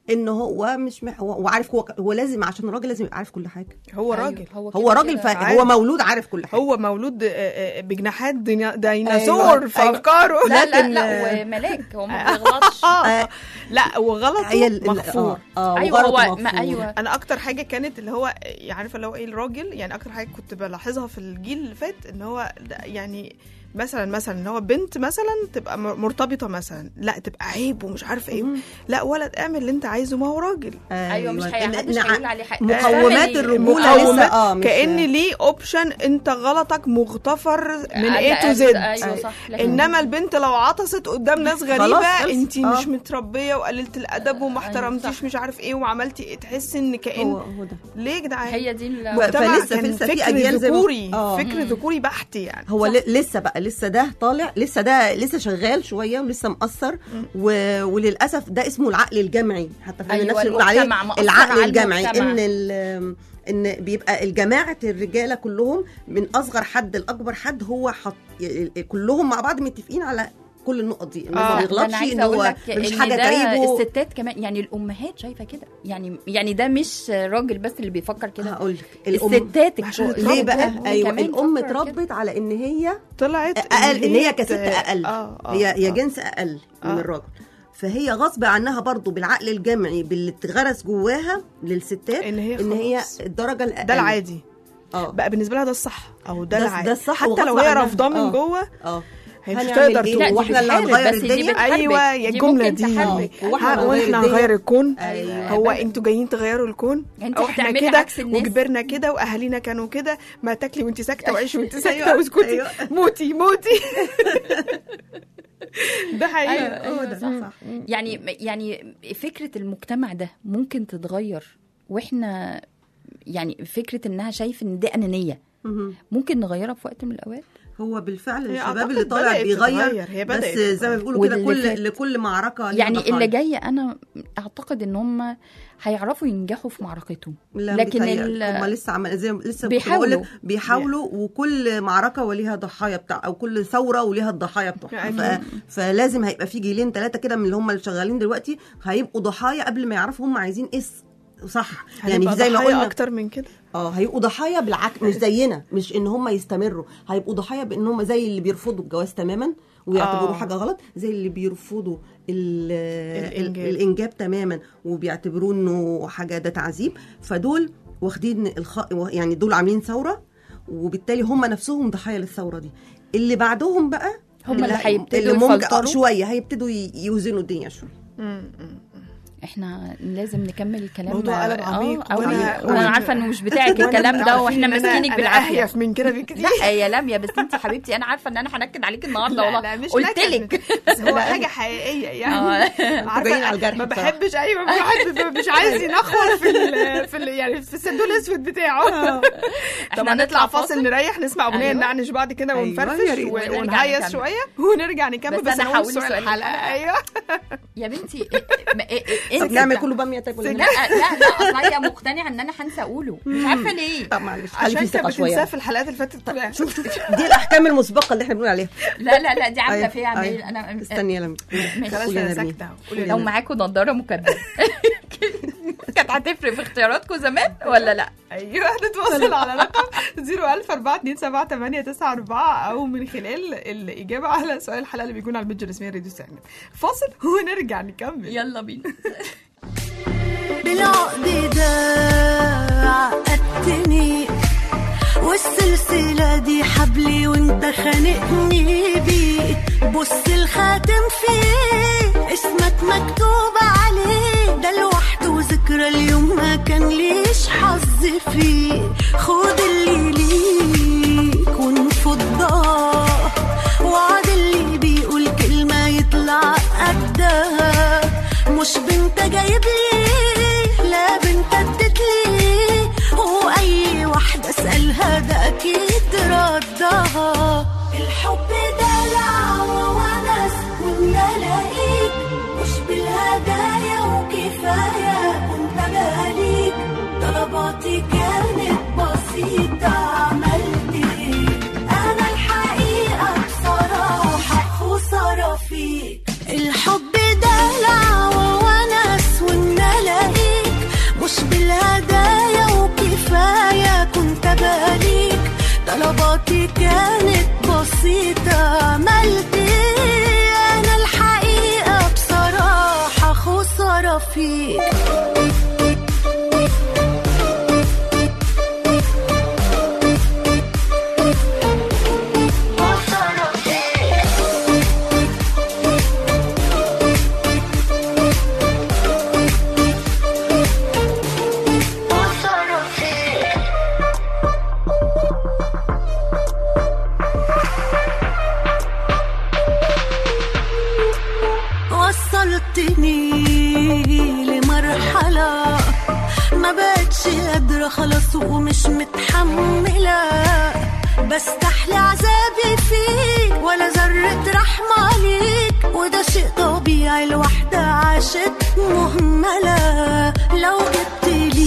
Speaker 5: ان هو مش مح... هو هو عارف هو هو لازم عشان راجل لازم يبقى عارف كل حاجه
Speaker 2: هو
Speaker 3: أيوة،
Speaker 2: راجل
Speaker 5: هو
Speaker 3: كده
Speaker 5: راجل
Speaker 3: كده.
Speaker 5: فهو
Speaker 2: عارف.
Speaker 5: مولود عارف كل حاجه
Speaker 2: هو مولود آه، آه، بجناحات دينا- ديناصور في
Speaker 5: أيوة.
Speaker 2: افكاره
Speaker 3: لا لا
Speaker 2: لكن
Speaker 3: لا وملاك هو ما بيغلطش
Speaker 2: آه لا وغلطه
Speaker 5: هي ال- ال-
Speaker 2: مغفور
Speaker 5: اه اه
Speaker 3: ايوه
Speaker 5: وغلطه
Speaker 3: هو ما
Speaker 5: مغفور.
Speaker 3: ايوه
Speaker 2: انا اكتر حاجه كانت اللي هو يعني عارفه اللي هو ايه الراجل يعني اكتر حاجه كنت بلاحظها في الجيل اللي فات ان هو ده يعني مثلا مثلا ان هو بنت مثلا تبقى م- مرتبطه مثلا لا تبقى عيب ومش عارفه ايه لا ولد اعمل اللي انت عايزه ما هو راجل
Speaker 3: ايوه مش هي-
Speaker 5: إن-
Speaker 3: محدش
Speaker 5: نع-
Speaker 3: هيقول عليه حاجه
Speaker 5: مقومات
Speaker 3: family.
Speaker 5: الرجولة لسه-
Speaker 2: مقومات
Speaker 5: آه، مش-
Speaker 2: كان ليه اوبشن انت غلطك مغتفر من
Speaker 3: على
Speaker 2: A to Z
Speaker 3: قد- ايوه صح لكن-
Speaker 2: انما البنت لو عطست قدام ناس
Speaker 5: خلاص،
Speaker 2: غريبه
Speaker 5: خلص.
Speaker 2: انت
Speaker 5: آه.
Speaker 2: مش متربيه وقللت الادب وما
Speaker 3: أيوة،
Speaker 2: احترمتيش
Speaker 3: صح.
Speaker 2: مش عارف ايه وعملتي ايه تحس ان كان
Speaker 5: هو هو ده
Speaker 2: ليه يا جدعان
Speaker 3: هي دي ال-
Speaker 2: مجتمع
Speaker 5: فلسه-
Speaker 2: كان
Speaker 5: لسه في
Speaker 2: فكر
Speaker 5: أجيال زي ما-
Speaker 2: ذكوري
Speaker 5: آه.
Speaker 2: فكر ذكوري بحت يعني
Speaker 5: هو ل- لسه بقى لسه ده طالع لسه ده لسه شغال شويه ولسه مأثر و... وللاسف ده اسمه العقل الجمعي حتى في
Speaker 3: أيوة،
Speaker 5: الناس بيقول عليه
Speaker 3: المجتمع مأثر
Speaker 5: العقل
Speaker 3: على
Speaker 5: الجمعي
Speaker 3: المجتمع.
Speaker 5: ان ال... ان بيبقى الجماعه الرجاله كلهم من اصغر حد لاكبر حد هو حط... كلهم مع بعض متفقين على كل النقط دي ان هو
Speaker 2: آه،
Speaker 5: ما
Speaker 3: ده
Speaker 5: بيغلطش
Speaker 3: انا عايزه
Speaker 5: ان
Speaker 3: اقول
Speaker 5: هو
Speaker 3: لك
Speaker 5: مفيش
Speaker 3: ان
Speaker 5: حاجه
Speaker 3: ده
Speaker 5: تعيبه
Speaker 3: الستات كمان يعني الامهات شايفه كده يعني يعني ده مش راجل بس اللي بيفكر كده
Speaker 5: هقول لك الام
Speaker 3: الستات
Speaker 2: عشان
Speaker 3: الكو-
Speaker 5: ليه بقى
Speaker 3: الستات
Speaker 5: ايوه
Speaker 3: كمان
Speaker 5: الام
Speaker 3: بتفكر كده.
Speaker 5: اتربت على ان هي
Speaker 2: طلعت
Speaker 5: اقل ان هي كست
Speaker 2: ت-
Speaker 5: اقل
Speaker 2: آه، آه،
Speaker 5: هي هي
Speaker 2: آه.
Speaker 5: جنس اقل من
Speaker 2: آه.
Speaker 5: الراجل فهي غصب عنها برضو بالعقل الجمعي باللي اتغرس جواها للستات
Speaker 2: إن هي
Speaker 5: ان هي
Speaker 2: خلاص.
Speaker 5: الدرجه الاقل
Speaker 2: ده العادي
Speaker 5: اه
Speaker 2: بقى بالنسبه لها ده الصح او ده
Speaker 5: ده-
Speaker 2: العادي
Speaker 5: ده الصح
Speaker 2: حتى لو
Speaker 5: وغصب
Speaker 2: هي
Speaker 5: عنها.
Speaker 2: رافضاه من
Speaker 5: آه.
Speaker 2: جوه
Speaker 5: اه
Speaker 2: هي مش
Speaker 5: هنعمل
Speaker 2: هتقدر
Speaker 5: إيه؟
Speaker 2: تقول
Speaker 3: لا، دي
Speaker 5: واحنا اللي
Speaker 3: بتحارب،
Speaker 5: هنغير
Speaker 3: بس دي
Speaker 5: الدنيا
Speaker 3: بتحارب.
Speaker 2: ايوه يا
Speaker 3: دي
Speaker 2: الجمله
Speaker 3: ممكن
Speaker 2: دي
Speaker 3: تحاربك.
Speaker 5: هو إحنا
Speaker 2: ها،
Speaker 5: هنغير
Speaker 2: واحنا
Speaker 5: الدنيا؟
Speaker 2: هنغير الكون
Speaker 5: أيوة.
Speaker 2: هو انتوا جايين تغيروا الكون
Speaker 3: انت
Speaker 2: او احنا
Speaker 3: بتعملي
Speaker 2: كده
Speaker 3: عكس الناس.
Speaker 2: وكبرنا كده واهالينا كانوا كده ما تاكلي وانت ساكته وعيشي وانت ساكته
Speaker 5: أيوة،
Speaker 2: واسكتي
Speaker 5: أيوة.
Speaker 2: موتي موتي ده حقيقي
Speaker 3: ايوه
Speaker 5: هو
Speaker 3: ايوه
Speaker 5: ده.
Speaker 3: صح صح يعني يعني فكره المجتمع ده ممكن تتغير واحنا يعني فكره انها شايف ان دي انانيه
Speaker 5: مهم.
Speaker 3: ممكن نغيرها في وقت من الاوقات
Speaker 5: هو بالفعل
Speaker 2: هي
Speaker 5: الشباب
Speaker 2: أعتقد
Speaker 5: اللي طالع
Speaker 2: بدأت
Speaker 5: بيغير
Speaker 2: تتغير، هي
Speaker 5: بس
Speaker 2: بدأت
Speaker 5: زي ما بيقولوا كده
Speaker 3: واللي فات.
Speaker 5: كل لكل معركه ليها
Speaker 3: يعني
Speaker 5: ضحايا.
Speaker 3: اللي جاي انا اعتقد ان هم هيعرفوا ينجحوا في معركتهم
Speaker 5: لا
Speaker 3: لكن
Speaker 5: لكن هم
Speaker 3: ال-
Speaker 5: لسه عمل زي ما- لسه كنت
Speaker 3: بيحاولوا.
Speaker 5: بقول لك بيحاولوا وكل معركه وليها ضحايا بتاع او كل ثوره وليها الضحايا بتوعها ف...
Speaker 2: أكيد.
Speaker 5: فلازم هيبقى في جيلين ثلاثه كده من اللي هم اللي شغالين دلوقتي هيبقوا ضحايا قبل ما يعرفوا هم عايزين ايه الس- صح يعني
Speaker 2: هنبقى
Speaker 5: زي ما
Speaker 2: ضحايا
Speaker 5: قلنا
Speaker 2: اكتر من كده
Speaker 5: اه هيبقوا ضحايا بالعكس مش زينا مش ان هم يستمروا هيبقوا ضحايا بان هم زي اللي بيرفضوا الجواز تماما ويعتبروه
Speaker 2: آه.
Speaker 5: حاجه غلط زي اللي بيرفضوا ال-
Speaker 2: الإنجاب.
Speaker 5: ال- الانجاب تماما وبيعتبروه انه حاجه ده تعذيب فدول واخدين الخ... يعني دول عاملين ثوره وبالتالي هم نفسهم ضحايا للثوره دي اللي بعدهم بقى
Speaker 3: هم اللي هيبتدوا
Speaker 5: اللي ممكن
Speaker 3: يفلتروا.
Speaker 5: آه شويه هيبتدوا ي- يوزنوا الدنيا شويه
Speaker 3: احنا لازم نكمل الكلام
Speaker 2: موضوع قلب عميق
Speaker 3: اه
Speaker 2: وأنا-
Speaker 3: وانا
Speaker 2: وأنا-
Speaker 3: وانا عارفه انه مش بتاعك
Speaker 2: وأنا
Speaker 3: الكلام ده
Speaker 2: عارفين
Speaker 3: واحنا
Speaker 2: إن أنا-
Speaker 3: ماسكينك
Speaker 2: أنا
Speaker 3: بالعافيه
Speaker 2: اهيف من كده بكتير
Speaker 3: لا يا لميا بس انت حبيبتي انا عارفه ان انا هنكد عليك النهارده
Speaker 2: لا
Speaker 3: والله
Speaker 2: لا مش
Speaker 3: قلت
Speaker 2: نكد.
Speaker 3: لك
Speaker 2: بس هو حاجه حقيقيه يعني
Speaker 3: آه.
Speaker 2: عارفة
Speaker 5: جايين على الجرح
Speaker 2: ما
Speaker 5: بصراحة.
Speaker 2: بحبش ايوه ما بحب مش عايز ينخور في ال في ال يعني في الصندوق الاسود بتاعه طب
Speaker 3: احنا
Speaker 2: هنطلع فاصل نريح نسمع اغنيه
Speaker 3: أيوة.
Speaker 2: نعنش بعد كده
Speaker 5: أيوة،
Speaker 2: ونفرفش
Speaker 5: يا ريت.
Speaker 2: و-
Speaker 3: ونرجع
Speaker 2: ونهيص
Speaker 3: نكمل.
Speaker 2: شويه ونرجع نكمل
Speaker 3: بس
Speaker 2: بس
Speaker 3: أنا
Speaker 2: انا هقول
Speaker 3: هقول
Speaker 2: سؤال
Speaker 3: السؤال
Speaker 2: الحلقه
Speaker 3: الحلقة.
Speaker 2: ايوه
Speaker 3: يا بنتي إيه- ما- إيه- إيه-
Speaker 5: طب
Speaker 3: انت
Speaker 5: نعمل
Speaker 3: بتاع-
Speaker 5: كله باميه طيب ولا
Speaker 3: لا
Speaker 5: لا؟
Speaker 3: لا لا اصل هي مقتنعه ان انا هنسى اقوله مش عارفه ليه
Speaker 5: طب معلش خلي
Speaker 2: عشان
Speaker 5: في
Speaker 2: كانت
Speaker 5: ثقه
Speaker 2: بتنساه
Speaker 5: شويه
Speaker 2: في الحلقات اللي فاتت طلع
Speaker 5: شوف دي الاحكام المسبقه اللي احنا بنقول عليها
Speaker 3: لا لا لا دي عامله
Speaker 5: أيوة،
Speaker 3: فيها عمال
Speaker 5: أيوة.
Speaker 3: انا
Speaker 5: استني يا لمي
Speaker 3: ماشي.
Speaker 2: خلاص
Speaker 5: قولي يا
Speaker 2: انا
Speaker 5: نرمين.
Speaker 2: ساكته قولي
Speaker 3: لو
Speaker 2: يا
Speaker 3: معاكم نضاره مكبره كانت هتفرق في اختياراتكم زمان ولا لا
Speaker 2: ايوه تتواصل على رقم 010427894 او من خلال الاجابه على سؤال الحلقه اللي بيكون على البيج الرسميه راديو ساعتنا فاصل ونرجع نكمل
Speaker 3: يلا بينا
Speaker 6: بالعقد ده عقدتني والسلسلة دي حبلي وانت خانقني بيه بص الخاتم فيه اسمك مكتوب عليه ده لوحده ذكرى اليوم ما كان ليش حظ فيه خد اللي ليك ونفضه وعد اللي بيقول كلمة يطلع قدها مش بنت جايب لي لا بنت ادت لي واي واحدة اسألها ده اكيد ردها الحب دلع وونس وان الاقيك مش بالهدايا وكفاية كنت بهاليك طلباتي كانت بسيطة عملت ايه انا الحقيقة بصراحة خسارة فيك الحب دلع وونس وان بسيطة عملت ايه انا الحقيقة بصراحة خسارة فيك خسارة فيك خسارة فيك وصلتني لمرحلة ما بقتش قادرة خلاص ومش متحملة بستحلى عذابي فيك ولا ذرة رحمة عليك وده شيء طبيعي الواحدة عاشت مهملة لو جبت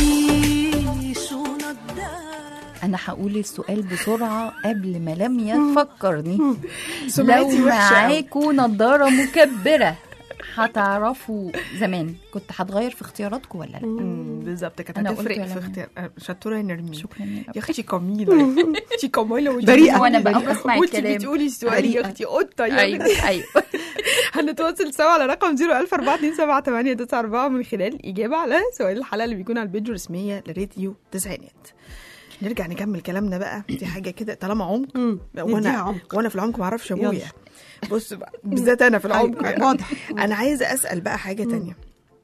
Speaker 6: لي شو ده
Speaker 3: انا هقول السؤال بسرعه قبل ما لميا تفكرني لو
Speaker 2: سمعتي وحشة أوي.
Speaker 3: معاكوا نضاره مكبره هتعرفوا زمان كنت هتغير في اختياراتكم ولا لا
Speaker 2: مم، بالظبط كانت
Speaker 3: أنا قلت
Speaker 2: هتفرق
Speaker 3: ولا
Speaker 2: في
Speaker 3: لا؟
Speaker 2: اختيار آه، شطوره يا نرمين
Speaker 3: شكرا يا
Speaker 2: يا اختي كميله انتي كميله
Speaker 5: بريئة.
Speaker 3: وأنا بقى بسمع
Speaker 2: وانتي
Speaker 3: الكلام.
Speaker 2: بتقولي السؤال يا
Speaker 3: بريئة.
Speaker 2: اختي قطه يا
Speaker 3: ايوه
Speaker 2: بنتي.
Speaker 3: ايوه
Speaker 2: هنتواصل سوا على رقم 014278994 من خلال الإجابة على سؤال الحلقة اللي بيكون على البيج الرسمية لراديو تسعينات نرجع نكمل كلامنا بقى دي حاجة كده طالما عمق
Speaker 5: مم. نديها
Speaker 2: وانا
Speaker 5: عمق.
Speaker 2: وانا في العمق ما اعرفش ابويا
Speaker 5: يلا.
Speaker 2: بص بقى بالذات انا في العمق
Speaker 5: أيوة،
Speaker 2: يعني.
Speaker 5: واضح.
Speaker 2: انا عايزه اسال بقى حاجه تانية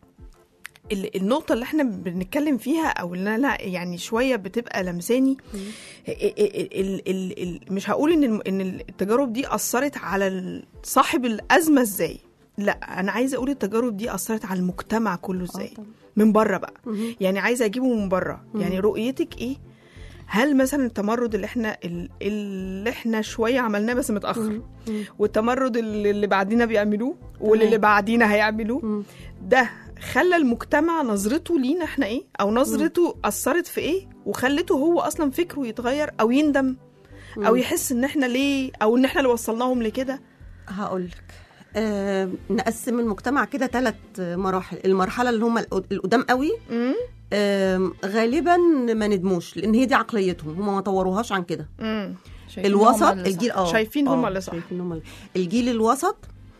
Speaker 2: ال- النقطة اللي احنا بنتكلم فيها او اللي انا يعني شوية بتبقى لمساني ال- ال- ال- ال- مش هقول ان الم- ان التجارب دي اثرت على ال- صاحب الازمة ازاي لا انا عايزه اقول التجارب دي اثرت على المجتمع كله ازاي من بره بقى يعني عايزه اجيبه من بره يعني رؤيتك ايه هل مثلا التمرد اللي احنا ال- اللي احنا شويه عملناه بس متاخر والتمرد اللي اللي بعدينا بيعملوه واللي اللي بعدينا هيعملوه ده خلى المجتمع نظرته لينا احنا ايه او نظرته اثرت في ايه وخلته هو اصلا فكره يتغير او يندم او يحس ان احنا ليه او ان احنا اللي وصلناهم لكده
Speaker 5: هقول لك آه نقسم المجتمع كده ثلاث مراحل المرحله اللي هم القد- القدام قوي
Speaker 2: امم
Speaker 5: آه غالبا ما ندموش لان هي دي عقليتهم هم ما طوروهاش عن كده
Speaker 2: امم
Speaker 3: شايفين
Speaker 5: الوسط
Speaker 3: هما اللي صح.
Speaker 5: الجيل اه
Speaker 2: شايفين هم
Speaker 5: آه،
Speaker 2: اللي صح.
Speaker 5: شايفين هم اللي- الجيل الوسط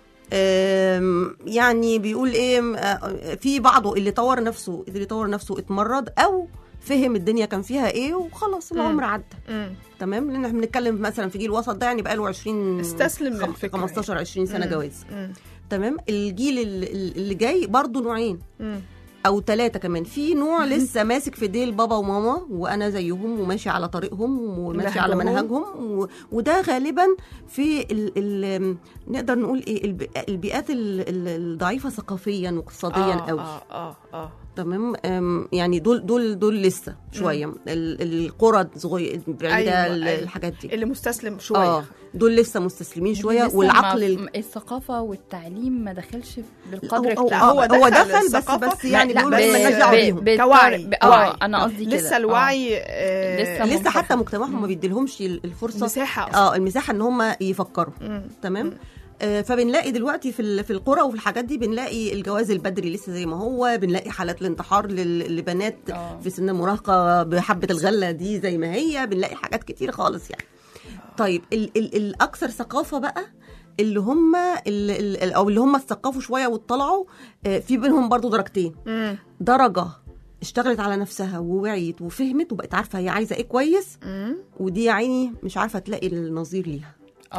Speaker 5: آم، يعني بيقول ايه آه، في بعضه اللي طور نفسه اللي طور نفسه اتمرد او فهم الدنيا كان فيها ايه وخلاص العمر عدى
Speaker 2: امم
Speaker 5: تمام لان احنا بنتكلم مثلا في جيل وسط ده يعني بقى له 20
Speaker 2: استسلم
Speaker 5: خم-
Speaker 2: للفكرة
Speaker 5: 15 20 سنه
Speaker 2: مم.
Speaker 5: جواز
Speaker 2: امم
Speaker 5: تمام الجيل ال- اللي جاي برضه نوعين
Speaker 2: امم
Speaker 5: او ثلاثه كمان في نوع لسه ماسك في ديل بابا وماما وانا زيهم وماشي على طريقهم وماشي على
Speaker 2: نهجهم.
Speaker 5: منهجهم و... وده غالبا في ال... ال... نقدر نقول ايه الب... البيئات ال... ال- الضعيفه ثقافيا واقتصاديا
Speaker 2: آه
Speaker 5: قوي
Speaker 2: اه اه اه
Speaker 5: تمام أم، يعني دول دول دول لسه شويه ال... القرى صغيره بعيده
Speaker 2: أيوة،
Speaker 5: ال-
Speaker 2: أيوة.
Speaker 5: الحاجات دي
Speaker 2: اللي مستسلم شويه
Speaker 5: اه دول لسه مستسلمين شويه
Speaker 3: لسه
Speaker 5: والعقل
Speaker 3: ما-
Speaker 5: ال...
Speaker 3: الثقافه والتعليم ما دخلش
Speaker 5: هو,
Speaker 3: بالقدر
Speaker 5: هو,
Speaker 2: لا،
Speaker 3: بتاعه
Speaker 2: هو
Speaker 5: هو
Speaker 2: دخل
Speaker 5: دخل بس
Speaker 2: الثقافة.
Speaker 5: بس يعني
Speaker 2: لا،
Speaker 5: دول
Speaker 2: بس-
Speaker 5: مالناش دعوه بيهم
Speaker 3: بالطرق-
Speaker 2: كوعي.
Speaker 3: ب-
Speaker 2: كوعي.
Speaker 3: اه انا قصدي كده
Speaker 2: لسه الوعي آه
Speaker 3: لسه
Speaker 5: لسه
Speaker 3: منخفض.
Speaker 5: حتى مجتمعهم ما بيديلهمش الفرصه
Speaker 2: مساحه اصلا
Speaker 5: اه المساحه ان هم يفكروا
Speaker 2: مم.
Speaker 5: تمام آه فبنلاقي دلوقتي في ال- في القرى وفي الحاجات دي بنلاقي الجواز البدري لسه زي ما هو بنلاقي حالات الانتحار لل- لبنات
Speaker 3: آه.
Speaker 5: في سن المراهقه بحبه الغله دي زي ما هي بنلاقي حاجات كتير خالص يعني طيب ال ال الاكثر ثقافه بقى اللي هم ال ال او اللي هم اتثقفوا شويه واطلعوا آه في بينهم برضو درجتين
Speaker 2: مم.
Speaker 5: درجه اشتغلت على نفسها ووعيت وفهمت وبقت عارفه هي عايزه ايه كويس
Speaker 2: مم.
Speaker 5: ودي يا عيني مش عارفه تلاقي النظير ليها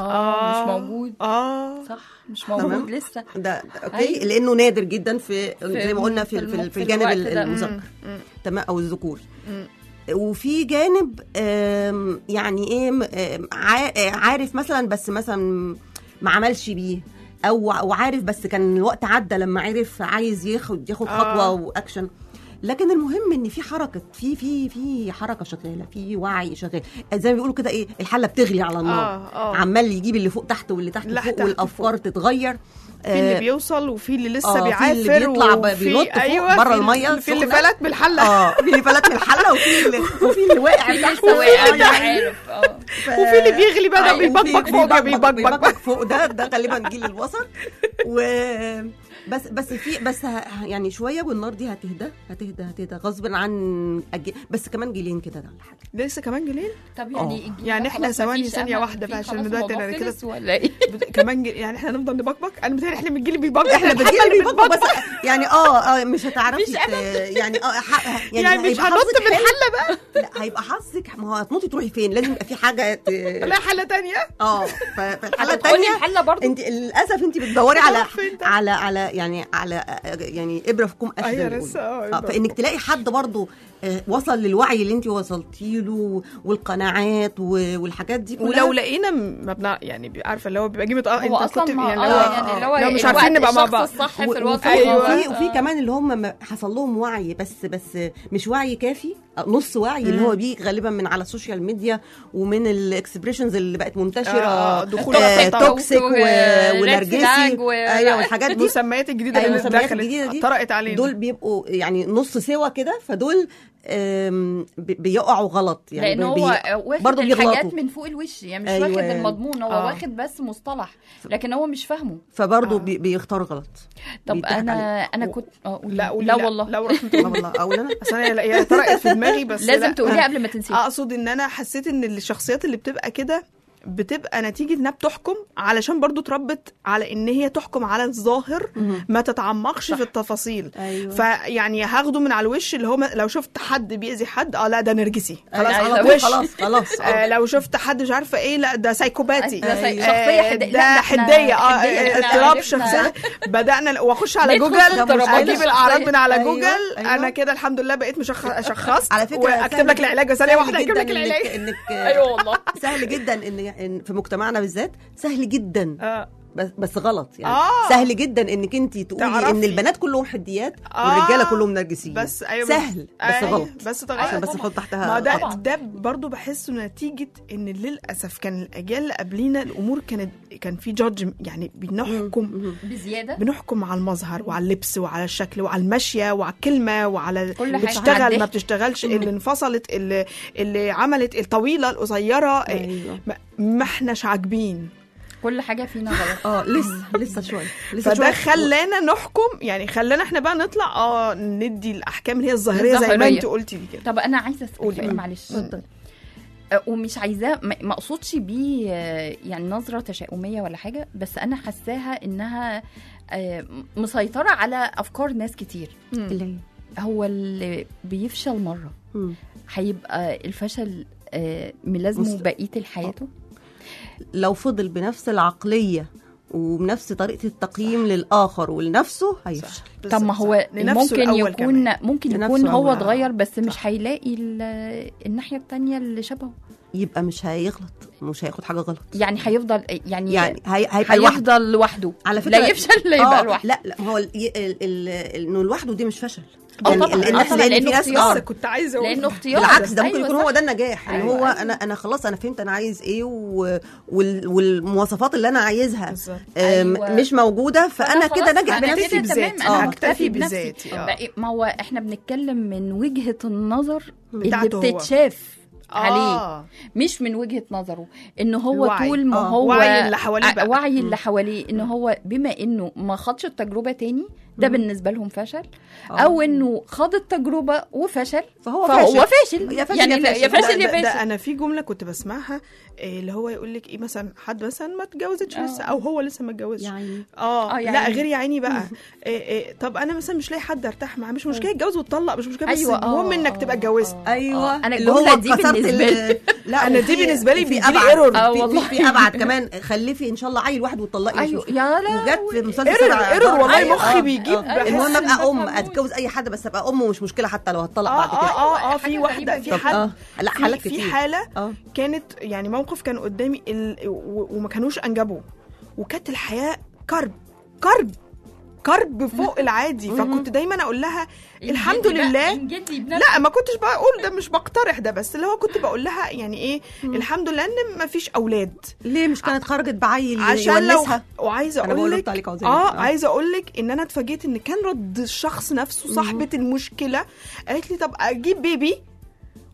Speaker 3: اه مش موجود
Speaker 2: اه
Speaker 3: صح مش موجود
Speaker 5: تمام.
Speaker 3: لسه
Speaker 5: ده, ده اوكي
Speaker 3: أيوة.
Speaker 5: لانه نادر جدا في,
Speaker 3: في-
Speaker 5: زي ما قلنا في,
Speaker 3: في
Speaker 5: في,
Speaker 3: الم-
Speaker 5: في
Speaker 3: في
Speaker 5: الجانب
Speaker 3: الوقت
Speaker 5: ال-
Speaker 3: ده.
Speaker 5: المذكر
Speaker 2: مم.
Speaker 5: تمام او الذكوري
Speaker 2: مم.
Speaker 5: وفي جانب آم، يعني ايه م- آم، عا- آه، عارف مثلا بس مثلا ما عملش بيه او او عارف بس كان الوقت عدى لما عرف عايز ياخد ياخد
Speaker 2: آه.
Speaker 5: خطوه واكشن لكن المهم ان في حركه في في في حركه شغاله في وعي شغال زي ما بيقولوا كده ايه الحله بتغلي على النار
Speaker 2: آه، آه.
Speaker 5: عمال يجيب اللي فوق تحت واللي تحت
Speaker 2: لا،
Speaker 5: فوق
Speaker 2: تحت
Speaker 5: والافكار تتغير
Speaker 2: في اللي
Speaker 5: آه،
Speaker 2: بيوصل وفي اللي لسه
Speaker 5: آه، في
Speaker 2: بيعافر
Speaker 5: اللي بيطلع ب-
Speaker 2: وفي-
Speaker 5: بينط فوق
Speaker 2: أيوة
Speaker 5: بره
Speaker 2: في
Speaker 5: المية
Speaker 2: في اللي
Speaker 5: السخنة.
Speaker 2: فلت بالحله
Speaker 5: اه في اللي فلت من الحله وفي اللي وفي اللي واقع تحت
Speaker 3: لسه واقع مش
Speaker 5: يعني.
Speaker 3: عارف اه
Speaker 2: وفي اللي بيغلي بقى ده
Speaker 5: أيوة،
Speaker 2: بيبقبق
Speaker 5: في-
Speaker 2: فوق
Speaker 5: بيبقبق-
Speaker 2: بيبقبق
Speaker 5: بيبقبق فوق ده ده غالبا جيل الوسط و بس بس في بس ه- يعني شويه والنار دي هتهدى هتهدى هتهدى غصب عن أجي بس كمان جيلين كده ولا حاجه
Speaker 2: لسه كمان جيلين
Speaker 3: طب يعني
Speaker 5: آه.
Speaker 3: الجيل
Speaker 2: يعني
Speaker 3: ده
Speaker 2: إحنا
Speaker 3: خلاص
Speaker 2: ثواني
Speaker 3: مفيش
Speaker 2: ثانية
Speaker 3: أمل
Speaker 2: واحدة
Speaker 3: فيه،
Speaker 2: بقى عشان
Speaker 3: خلاص
Speaker 2: دلوقتي أنا
Speaker 3: الموضوع
Speaker 2: كده-
Speaker 3: خلص ولا ايه
Speaker 2: بت- كمان جيل يعني احنا هنفضل نبكبك انا متهيألي احنا من الجيل اللي بيبكبك
Speaker 5: احنا بتجيلي بيبقوا بس يعني اه اه مش هتعرفي
Speaker 3: مفيش
Speaker 5: ت- يعني اه ح-
Speaker 2: يعني, يعني مش
Speaker 5: هيبقى
Speaker 2: هنط
Speaker 5: حظك
Speaker 2: من
Speaker 5: حلو.
Speaker 2: الحله بقى
Speaker 5: لا هيبقى حظك ما هو هتنطي تروحي فين لازم يبقى في حاجه ت...
Speaker 2: لا حله تانية
Speaker 5: اه ف- فالحاله
Speaker 3: هتدخلي
Speaker 5: الثانيه
Speaker 3: الحله برضه
Speaker 5: انت للاسف انت بتدوري على
Speaker 2: راح فين ده؟
Speaker 5: على على يعني على يعني ابره في كوم قش زي
Speaker 2: أيوة
Speaker 5: ما
Speaker 2: لسه، اه،
Speaker 5: بيقولوا.
Speaker 2: إبرة
Speaker 5: اه
Speaker 2: في
Speaker 5: فانك
Speaker 2: كوم.
Speaker 5: تلاقي حد برضه آه، وصل للوعي اللي انت وصلتي له والقناعات و- والحاجات دي كلها
Speaker 2: ولو لقينا ما بنا يعني بي- عارفه اللي هو بيبقى جيمة اه
Speaker 3: هو
Speaker 2: انت
Speaker 3: اصلا
Speaker 2: كنت
Speaker 3: ما
Speaker 2: يعني
Speaker 3: اه
Speaker 2: اللي هو-
Speaker 3: يعني اللي هو
Speaker 2: لو مش
Speaker 3: الوقت
Speaker 2: عارفين نبقى مع
Speaker 3: الشخص
Speaker 2: بعض
Speaker 3: الصح
Speaker 5: و-
Speaker 3: في الوقت
Speaker 5: وفي
Speaker 2: أيوة.
Speaker 5: وفي, وفي كمان اللي هم ما حصل لهم وعي بس بس مش وعي كافي نص وعي اللي هو بيجي غالبا من على السوشيال ميديا ومن الاكسبريشنز اللي بقت منتشره
Speaker 2: آه، دخول
Speaker 5: آه
Speaker 2: التوك
Speaker 5: توكسيك و-
Speaker 3: و- ريد
Speaker 5: ونرجسي
Speaker 3: فلاج و-
Speaker 5: ايوه والحاجات دي
Speaker 2: المسميات الجديده
Speaker 5: ايوه
Speaker 2: اللي
Speaker 5: المسميات
Speaker 2: دخلت
Speaker 5: الجديده دي
Speaker 2: طرقت علينا
Speaker 5: دول بيبقوا يعني نص سوا كده فدول آم، بي- بيقعوا غلط يعني
Speaker 3: لان
Speaker 5: بي-
Speaker 3: هو واخد
Speaker 5: برضه
Speaker 3: الحاجات
Speaker 5: بيغلطوا
Speaker 3: من فوق الوش يعني مش
Speaker 5: أيوة.
Speaker 3: واخد المضمون هو
Speaker 2: آه.
Speaker 3: واخد بس مصطلح لكن هو مش فاهمه
Speaker 5: فبرضه
Speaker 2: آه.
Speaker 5: بي- بيختار غلط
Speaker 3: طب
Speaker 5: بيضحك
Speaker 3: انا
Speaker 5: عليه.
Speaker 3: انا كنت اه قولي.
Speaker 2: لا قولي
Speaker 3: لا والله
Speaker 2: لا ورحمه
Speaker 5: لا
Speaker 2: الله
Speaker 5: والله اقول انا
Speaker 2: اصل انا هي طرقت في دماغي بس
Speaker 3: لازم
Speaker 2: لا.
Speaker 3: تقوليها قبل ما تنسيها
Speaker 2: اقصد ان انا حسيت ان الشخصيات اللي بتبقى كده بتبقى نتيجة انها بتحكم علشان برضو اتربت على ان هي تحكم على الظاهر ما تتعمقش في التفاصيل
Speaker 5: أيوة.
Speaker 2: فيعني هاخده من على الوش اللي هو م- لو شفت حد بيأذي حد اه لا ده نرجسي خلاص
Speaker 3: أيوة.
Speaker 5: على طول
Speaker 2: وش
Speaker 5: خلاص خلاص
Speaker 2: آه لو شفت حد مش عارفه ايه لا ده سايكوباتي
Speaker 3: ده سي-
Speaker 2: آه،
Speaker 3: شخصية حد- لا،
Speaker 2: ده
Speaker 3: ده احنا
Speaker 2: حديه اه
Speaker 3: حدية،
Speaker 2: آه،
Speaker 3: احنا
Speaker 2: اضطراب
Speaker 3: عرفنا.
Speaker 2: شخصيه بدانا واخش على
Speaker 3: ندخل
Speaker 2: جوجل
Speaker 3: في اضطرابات
Speaker 2: اجيب الاعراض من على
Speaker 5: أيوة،
Speaker 2: جوجل
Speaker 5: أيوة.
Speaker 2: انا كده الحمد لله بقيت مشخص شخصت
Speaker 5: على فكره
Speaker 2: واكتب
Speaker 5: سهل
Speaker 2: لك
Speaker 5: جدا-
Speaker 2: العلاج بس ثانيه
Speaker 5: سهل
Speaker 2: واحده اكتب
Speaker 5: جدا
Speaker 2: لك العلاج
Speaker 5: انك, إنك
Speaker 3: ايوه والله
Speaker 5: سهل جدا ان إن في مجتمعنا بالذات سهل جدا
Speaker 2: اه
Speaker 5: بس بس غلط يعني
Speaker 2: آه.
Speaker 5: سهل جدا انك انت تقولي
Speaker 2: تعرفي.
Speaker 5: ان البنات كلهم حديات
Speaker 2: آه.
Speaker 5: والرجاله كلهم نرجسيين
Speaker 2: بس ايوه
Speaker 5: سهل بس
Speaker 2: أيوة،
Speaker 5: غلط
Speaker 2: بس
Speaker 3: أيوة
Speaker 5: عشان
Speaker 2: غلط
Speaker 5: بس
Speaker 3: طبعاً.
Speaker 5: نحط تحتها
Speaker 2: ما ده
Speaker 3: طبعاً.
Speaker 2: ده برضه بحسه نتيجه ان للاسف كان الاجيال اللي قبلينا الامور كانت كان في جادج يعني بنحكم
Speaker 3: بزياده
Speaker 2: بنحكم على المظهر وعلى اللبس وعلى الشكل وعلى المشيه وعلى الكلمه وعلى
Speaker 3: كل حاجة.
Speaker 2: بتشتغل
Speaker 3: على
Speaker 2: ما
Speaker 3: الضحك.
Speaker 2: بتشتغلش اللي انفصلت اللي اللي عملت الطويله القصيره
Speaker 5: أيوة.
Speaker 2: ما- ما احناش عاجبين
Speaker 3: كل حاجه فينا غلط
Speaker 5: اه لسه لسه شويه لسه
Speaker 2: فده
Speaker 5: شويه
Speaker 2: خلانا نحكم يعني خلانا احنا بقى نطلع اه ندي الاحكام اللي هي الظاهريه زي ما
Speaker 3: الظاهرية.
Speaker 2: انت قلتي دي كده
Speaker 3: طب انا عايزه اسال
Speaker 2: قولي
Speaker 3: سؤال
Speaker 2: بقى.
Speaker 3: معلش أه، ومش عايزاه ما ما اقصدش بيه آه، يعني نظره تشاؤميه ولا حاجه بس انا حاساها انها آه، مسيطره على افكار ناس كتير
Speaker 5: اللي هي
Speaker 3: هو اللي بيفشل مره
Speaker 5: مم.
Speaker 3: هيبقى الفشل آه، ملازمه
Speaker 5: مست-
Speaker 3: بقيه حياته
Speaker 5: لو فضل بنفس العقليه وبنفس طريقه التقييم للاخر ولنفسه هيفشل
Speaker 3: طب ما هو
Speaker 2: لنفسه
Speaker 3: ممكن
Speaker 2: الأول
Speaker 3: يكون
Speaker 2: كمان.
Speaker 3: ممكن
Speaker 5: لنفسه
Speaker 3: يكون هو
Speaker 5: الأول.
Speaker 3: اتغير بس مش هيلاقي ال- الناحيه التانية اللي شبهه
Speaker 5: يبقى مش هيغلط مش هياخد حاجه غلط
Speaker 3: يعني هيفضل يعني
Speaker 5: يعني هي هيبقى لوحده
Speaker 3: هيفضل لوحده
Speaker 5: على فكره
Speaker 3: لا يفشل لا يبقى
Speaker 5: آه،
Speaker 3: لوحده
Speaker 5: لا لا ما هو ال- ال- ال- انه لوحده دي مش فشل
Speaker 3: آه
Speaker 5: يعني
Speaker 3: طبعاً،
Speaker 5: ال-
Speaker 3: آه
Speaker 5: الناس
Speaker 3: طبعاً،
Speaker 5: لان في
Speaker 3: لأنه
Speaker 5: ناس
Speaker 3: اختيار.
Speaker 2: لسه كنت عايزه اقول
Speaker 3: لانه اختيار
Speaker 5: بالعكس ده ممكن
Speaker 3: أيوة
Speaker 5: يكون
Speaker 3: صح.
Speaker 5: هو ده النجاح ان
Speaker 3: أيوة،
Speaker 5: هو
Speaker 3: أيوة.
Speaker 5: انا انا خلاص انا فهمت انا عايز ايه و... وال... والمواصفات اللي انا عايزها
Speaker 2: بالظبط.
Speaker 5: أم،
Speaker 3: أيوة.
Speaker 5: مش موجوده فانا
Speaker 3: خلاص
Speaker 5: كده ناجح
Speaker 3: أنا
Speaker 5: بنفسي
Speaker 3: كده
Speaker 2: بذاتي.
Speaker 3: تمام
Speaker 5: آه.
Speaker 3: انا
Speaker 2: أكتفي
Speaker 3: مكتفي بنفسي
Speaker 2: بذاتي، آه.
Speaker 3: بقى- ما هو احنا بنتكلم من وجهه النظر اللي
Speaker 2: بتاعته هو.
Speaker 3: بتتشاف عليه
Speaker 2: آه.
Speaker 3: مش من وجهه نظره ان هو
Speaker 2: الوعي.
Speaker 3: طول ما
Speaker 5: آه.
Speaker 3: هو
Speaker 2: وعي اللي حواليه
Speaker 3: آه،
Speaker 2: بقى.
Speaker 3: وعي اللي حواليه ان هو بما انه ما خدش التجربه تاني ده بالنسبه لهم فشل او انه خد التجربه وفشل
Speaker 5: فهو
Speaker 3: فهو
Speaker 5: فاشل.
Speaker 3: فاشل
Speaker 5: يا فاشل
Speaker 3: يعني
Speaker 5: يا
Speaker 3: لا،
Speaker 5: فاشل.
Speaker 3: يا
Speaker 2: ده,
Speaker 3: فاشل يا
Speaker 2: ده, ده
Speaker 3: فاشل
Speaker 2: انا في جمله كنت بسمعها إيه اللي هو يقول لك ايه مثلا حد مثلا ما اتجوزتش
Speaker 3: آه.
Speaker 2: لسه او هو لسه ما اتجوزش
Speaker 5: يعني
Speaker 2: اه
Speaker 3: آه، يا
Speaker 2: لا
Speaker 3: عيني.
Speaker 2: غير يا عيني بقى إيه إيه طب انا مثلا مش لاقي حد ارتاح معاه مش مشكله اتجوز وتطلق مش مشكله بس
Speaker 3: أيوة، آه،
Speaker 2: المهم انك
Speaker 3: آه،
Speaker 2: تبقى اتجوزت
Speaker 3: آه.
Speaker 5: ايوه
Speaker 3: أنا
Speaker 5: اللي هو
Speaker 3: الجملة دي
Speaker 5: كسرت
Speaker 3: بالنسبة
Speaker 5: ال-
Speaker 3: لي.
Speaker 5: لا
Speaker 2: أنا
Speaker 5: وفي-
Speaker 2: دي بالنسبة لي
Speaker 5: وفي
Speaker 2: بيجيلي
Speaker 5: أبعد.
Speaker 2: error.
Speaker 3: آه،
Speaker 5: في-
Speaker 3: والله.
Speaker 5: في, في ابعد كمان خلفي ان شاء الله عيل واحد وتطلقي مش
Speaker 3: ايوه
Speaker 5: مشكلة.
Speaker 3: يا لا
Speaker 5: وجت في مسلسل
Speaker 2: ايرور
Speaker 5: سبع
Speaker 2: ايرور
Speaker 5: دار.
Speaker 2: والله
Speaker 5: أيوة،
Speaker 2: مخي
Speaker 5: آه،
Speaker 2: بيجيب
Speaker 5: آه.
Speaker 2: بحس
Speaker 5: المهم
Speaker 2: إن
Speaker 5: ابقى ام
Speaker 3: بفهموش.
Speaker 5: اتجوز اي حد بس ابقى ام ومش مشكله حتى لو هتطلق
Speaker 2: اه
Speaker 5: بعد كده
Speaker 2: اه اه اه
Speaker 3: حاجة
Speaker 2: في واحده
Speaker 3: غريبة
Speaker 2: في
Speaker 3: جدا.
Speaker 2: حد
Speaker 5: اه لا
Speaker 2: في,
Speaker 5: حالات
Speaker 2: في
Speaker 5: كتير
Speaker 2: حاله
Speaker 5: اه
Speaker 2: كانت يعني موقف كان قدامي ال... و... وما كانوش انجبوا وكانت الحياه كرب كرب كرب فوق العادي فكنت دايما اقول لها الحمد
Speaker 3: انجدي بقى،
Speaker 2: لله
Speaker 3: انجدي بنفسك.
Speaker 2: لا ما كنتش بقول ده مش بقترح ده بس اللي هو كنت بقول لها يعني ايه الحمد لله ان ما فيش اولاد
Speaker 5: ليه مش كانت خرجت بعيل
Speaker 2: عشان لو
Speaker 5: يونسها
Speaker 2: وعايزه
Speaker 5: أنا
Speaker 2: اقول
Speaker 5: بقول
Speaker 2: لك
Speaker 5: عليك عاوزة
Speaker 2: اه
Speaker 5: إيه؟ آه.
Speaker 2: عايزه اقول لك ان انا اتفاجئت ان كان رد الشخص نفسه صاحبه المشكله قالت لي طب اجيب بيبي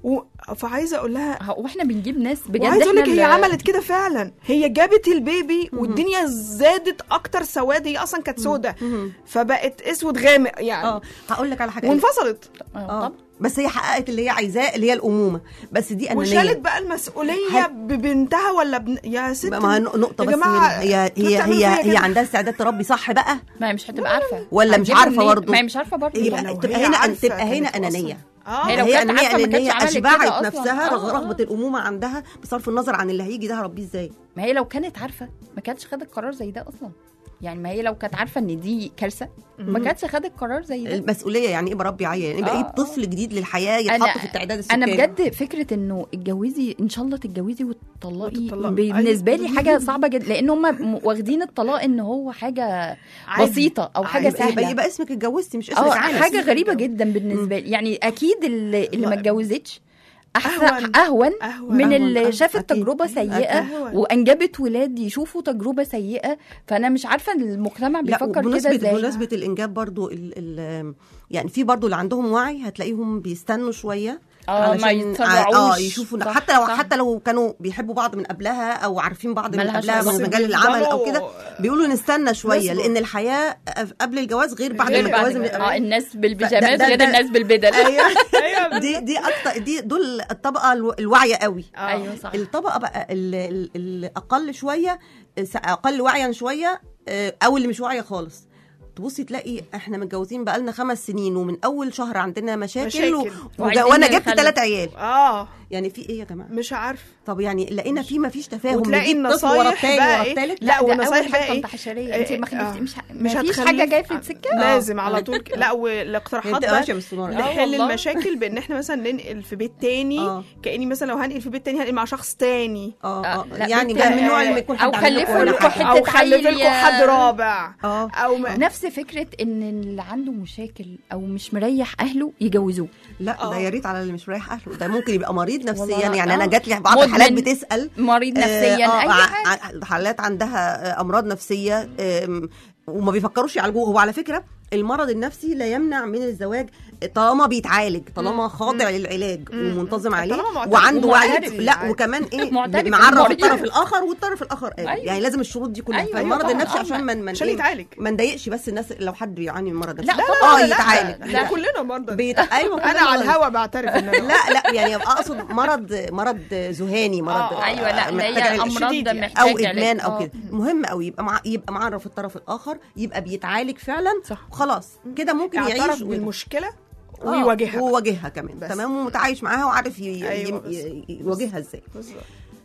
Speaker 2: و... فعايزه اقول لها
Speaker 3: ه- واحنا بنجيب ناس بجد
Speaker 2: وعايزه اقول لك
Speaker 3: احنا
Speaker 2: هي
Speaker 3: اللي-
Speaker 2: عملت كده فعلا هي جابت البيبي والدنيا زادت اكتر سواد هي اصلا كانت سودة فبقت اسود غامق يعني
Speaker 5: اه هقول لك على حاجه
Speaker 2: وانفصلت
Speaker 3: آه،
Speaker 5: اه
Speaker 3: طبعا
Speaker 5: بس هي حققت اللي هي عايزاه اللي هي الامومه بس دي انانيه
Speaker 2: وشالت بقى المسؤوليه
Speaker 5: هل-
Speaker 2: ببنتها ولا بن... يا ست
Speaker 5: ما هي نقطه
Speaker 2: يا
Speaker 5: بس
Speaker 2: جماعة،
Speaker 5: منها. هي
Speaker 2: انتوا
Speaker 5: هي
Speaker 2: بتعملوا
Speaker 5: هي
Speaker 2: فيا
Speaker 5: هي
Speaker 2: كده.
Speaker 5: عندها استعداد تربي صح بقى
Speaker 3: ما هي مش هتبقى عارفه
Speaker 5: ولا مش
Speaker 3: هتجيبها
Speaker 5: عارفة
Speaker 3: منين؟
Speaker 5: برضه؟
Speaker 3: ما هي مش عارفه برضه
Speaker 5: يبقى
Speaker 2: لو
Speaker 5: تبقى
Speaker 2: هي
Speaker 5: هنا
Speaker 2: عارفة
Speaker 5: تبقى هنا
Speaker 2: كانت
Speaker 5: انانيه
Speaker 2: أصلاً. اه
Speaker 3: هي لو
Speaker 5: هي
Speaker 3: كانت
Speaker 5: انانيه
Speaker 3: عارفة ما
Speaker 5: لان
Speaker 3: كانتش
Speaker 5: هي
Speaker 3: عملت كده
Speaker 5: اشبعت
Speaker 3: أصلاً.
Speaker 5: نفسها
Speaker 3: آه،
Speaker 5: رغ-
Speaker 3: آه.
Speaker 5: رغبه الامومه عندها بصرف النظر عن اللي هيجي ده هربيه ازاي
Speaker 3: ما هي لو كانت عارفه ما كانتش خدت قرار زي ده اصلا يعني ما هي لو كانت عارفه ان دي كارثه ما كانتش خدت قرار زي ده
Speaker 5: المسؤوليه يعني ايه بربي عيل يعني يبقى
Speaker 3: آه،
Speaker 5: ايه طفل جديد للحياه
Speaker 3: أنا-
Speaker 5: يتحط في التعداد السكاني
Speaker 3: انا بجد فكره انه اتجوزي ان شاء الله تتجوزي وتطلقي
Speaker 2: وتطلقي.
Speaker 3: بالنسبه لي
Speaker 2: أيوة.
Speaker 3: حاجه صعبه جدا لان هم واخدين الطلاق ان هو حاجه
Speaker 2: عادي.
Speaker 3: بسيطه او حاجه
Speaker 2: عادي.
Speaker 5: يبقى,
Speaker 3: سهله
Speaker 5: يبقى اسمك اتجوزتي مش اسمك
Speaker 3: اه
Speaker 5: عانس
Speaker 3: حاجه غريبه جدا بالنسبه لي يعني اكيد اللي, اللي ما
Speaker 2: لا.
Speaker 3: اتجوزتش احسن
Speaker 2: أهون.
Speaker 3: اهون,
Speaker 2: أهون.
Speaker 3: من
Speaker 5: أهون.
Speaker 3: اللي
Speaker 5: آه،
Speaker 3: شافت
Speaker 5: أكيد.
Speaker 3: تجربه سيئه
Speaker 2: أهون.
Speaker 3: وانجبت ولاد يشوفوا تجربه سيئه فانا مش عارفه المجتمع
Speaker 5: لا
Speaker 3: بيفكر كده
Speaker 5: بمناسبة
Speaker 3: ازاي
Speaker 5: بمناسبة الإنجاب برضو ال ال يعني في برضو اللي عندهم وعي هتلاقيهم بيستنوا شوية
Speaker 3: اه ما
Speaker 5: علشان-
Speaker 3: يتسرعوش
Speaker 5: اه يشوفوا
Speaker 3: صح،
Speaker 5: حتى لو
Speaker 3: صح.
Speaker 5: حتى لو كانوا بيحبوا بعض من قبلها او عارفين بعض من
Speaker 3: ملهاش
Speaker 5: قبلها
Speaker 3: علاقة.
Speaker 5: من مجال العمل او كده
Speaker 2: بيفضلوا-
Speaker 5: بيقولوا نستنى شويه
Speaker 2: نصبر.
Speaker 5: لان الحياه قبل الجواز غير بعد
Speaker 2: غير
Speaker 3: غير بعد
Speaker 5: الجواز
Speaker 3: كده. اه
Speaker 5: من-
Speaker 3: الناس بالبيجامات
Speaker 5: ده-
Speaker 3: غير
Speaker 5: ده-
Speaker 3: الناس بالبدل
Speaker 5: ايوه
Speaker 2: ايوه
Speaker 5: دي دي اكتر دي دول الطبقه الو- الواعيه قوي
Speaker 2: آه.
Speaker 3: ايوه صح
Speaker 5: الطبقه بقى ال- ال- الاقل شويه اقل وعيا شويه آه، او اللي مش واعيه خالص تبصي تلاقي احنا متجوزين بقالنا خمس سنين ومن اول شهر عندنا مشاكل,
Speaker 2: مشاكل.
Speaker 5: و...
Speaker 3: وعايزين
Speaker 5: وجا... وانا جبت
Speaker 3: نخلف.
Speaker 5: ثلاث عيال
Speaker 2: اه
Speaker 5: يعني في ايه يا جماعه
Speaker 2: مش عارف
Speaker 5: طب يعني لقينا في ما فيش تفاهم
Speaker 2: وتلاقي
Speaker 5: نجيب طفل ورا
Speaker 2: النصايح
Speaker 5: التاني
Speaker 2: بقى
Speaker 5: ورا
Speaker 2: إيه؟
Speaker 5: التالت
Speaker 2: لا
Speaker 3: ده
Speaker 2: والنصايح
Speaker 3: أول
Speaker 2: بقى
Speaker 3: حاجة
Speaker 2: ايه
Speaker 3: طنط حشرية انت ما خلفتي
Speaker 2: آه.
Speaker 3: مش
Speaker 2: مش
Speaker 3: ما فيش
Speaker 2: هتخلف-
Speaker 3: حاجة جاية في السكة
Speaker 2: لازم
Speaker 5: آه.
Speaker 2: على طول ك- لا والاقتراحات
Speaker 5: هي بتبقى
Speaker 2: بقى
Speaker 5: ماشيه بالسونار
Speaker 3: آه
Speaker 2: نحل
Speaker 3: والله.
Speaker 2: المشاكل بان احنا مثلا ننقل في بيت تاني
Speaker 5: آه.
Speaker 2: كاني مثلا لو هنقل في بيت تاني هنقل مع شخص تاني
Speaker 5: اه
Speaker 3: آه،
Speaker 5: اه
Speaker 3: لا،
Speaker 5: يعني
Speaker 3: بنت-
Speaker 5: بقى من النوع
Speaker 2: آه،
Speaker 5: اللي يكون
Speaker 3: أو
Speaker 5: حد عنده
Speaker 3: خلفوا
Speaker 5: ولا
Speaker 3: لكم
Speaker 5: حاجة.
Speaker 3: حتة
Speaker 2: او خلف
Speaker 3: عيل
Speaker 2: لكم
Speaker 3: يا-
Speaker 2: حد رابع
Speaker 5: اه
Speaker 2: او ما
Speaker 3: نفس فكرة ان اللي عنده مشاكل او مش مريح اهله يجوزوه
Speaker 5: لا
Speaker 2: آه.
Speaker 5: ده يا ريت على اللي مش رايح اهله ده ممكن يبقى مريض نفسيا
Speaker 3: والله،
Speaker 5: يعني انا
Speaker 3: آه.
Speaker 5: جات لي بعض
Speaker 3: مدمن.
Speaker 5: الحالات بتسال
Speaker 3: مريض نفسيا
Speaker 5: آه،
Speaker 3: اي
Speaker 5: آه،
Speaker 3: حاجة
Speaker 5: ع- حالات عندها آه، امراض نفسيه آم، وما بيفكروش يعالجوه هو على فكره المرض النفسي لا يمنع من الزواج طالما بيتعالج طالما خاضع للعلاج ومنتظم عليه
Speaker 2: طالما معترف.
Speaker 5: وعنده وعي
Speaker 2: ومعترف.
Speaker 5: لا وكمان ايه
Speaker 3: معترف
Speaker 5: معرف
Speaker 3: بالمرض.
Speaker 5: الطرف الاخر والطرف الاخر قال
Speaker 3: أيوة.
Speaker 5: يعني لازم الشروط دي كلها
Speaker 3: أيوة،
Speaker 5: فالمرض
Speaker 3: طبعاً.
Speaker 5: النفسي
Speaker 3: آه،
Speaker 5: عشان من من
Speaker 2: عشان
Speaker 5: إيه؟
Speaker 2: يتعالج.
Speaker 5: ما نضايقش بس الناس لو حد بيعاني من مرض
Speaker 3: لا
Speaker 5: نفسي
Speaker 3: طبعاً،
Speaker 5: اه
Speaker 3: لا،
Speaker 5: يتعالج
Speaker 2: احنا
Speaker 3: لا.
Speaker 2: كلنا مرضى
Speaker 5: بيت... ايوه
Speaker 2: انا على الهوا بعترف ان انا
Speaker 5: لا لا يعني اقصد مرض مرض ذهاني مرض
Speaker 2: آه،
Speaker 3: ايوه لا اللي
Speaker 5: محتاج
Speaker 3: هي
Speaker 5: علاج
Speaker 3: امراض
Speaker 2: شديد يعني.
Speaker 3: محتاجة
Speaker 5: او ادمان
Speaker 3: علاج.
Speaker 5: او
Speaker 3: آه.
Speaker 5: كده مهم قوي يبقى مع... يبقى معرف الطرف الاخر يبقى بيتعالج فعلا
Speaker 3: صح.
Speaker 5: وخلاص كده ممكن
Speaker 2: اعترف
Speaker 5: يعيش
Speaker 2: بالمشكله
Speaker 5: آه،
Speaker 2: ويواجهها
Speaker 5: ويواجهها كمان
Speaker 2: بس.
Speaker 5: تمام ومتعايش معاها وعارف ي...
Speaker 2: أيوة
Speaker 5: ي...
Speaker 2: بس.
Speaker 5: ي... يواجهها ازاي
Speaker 2: بالظبط.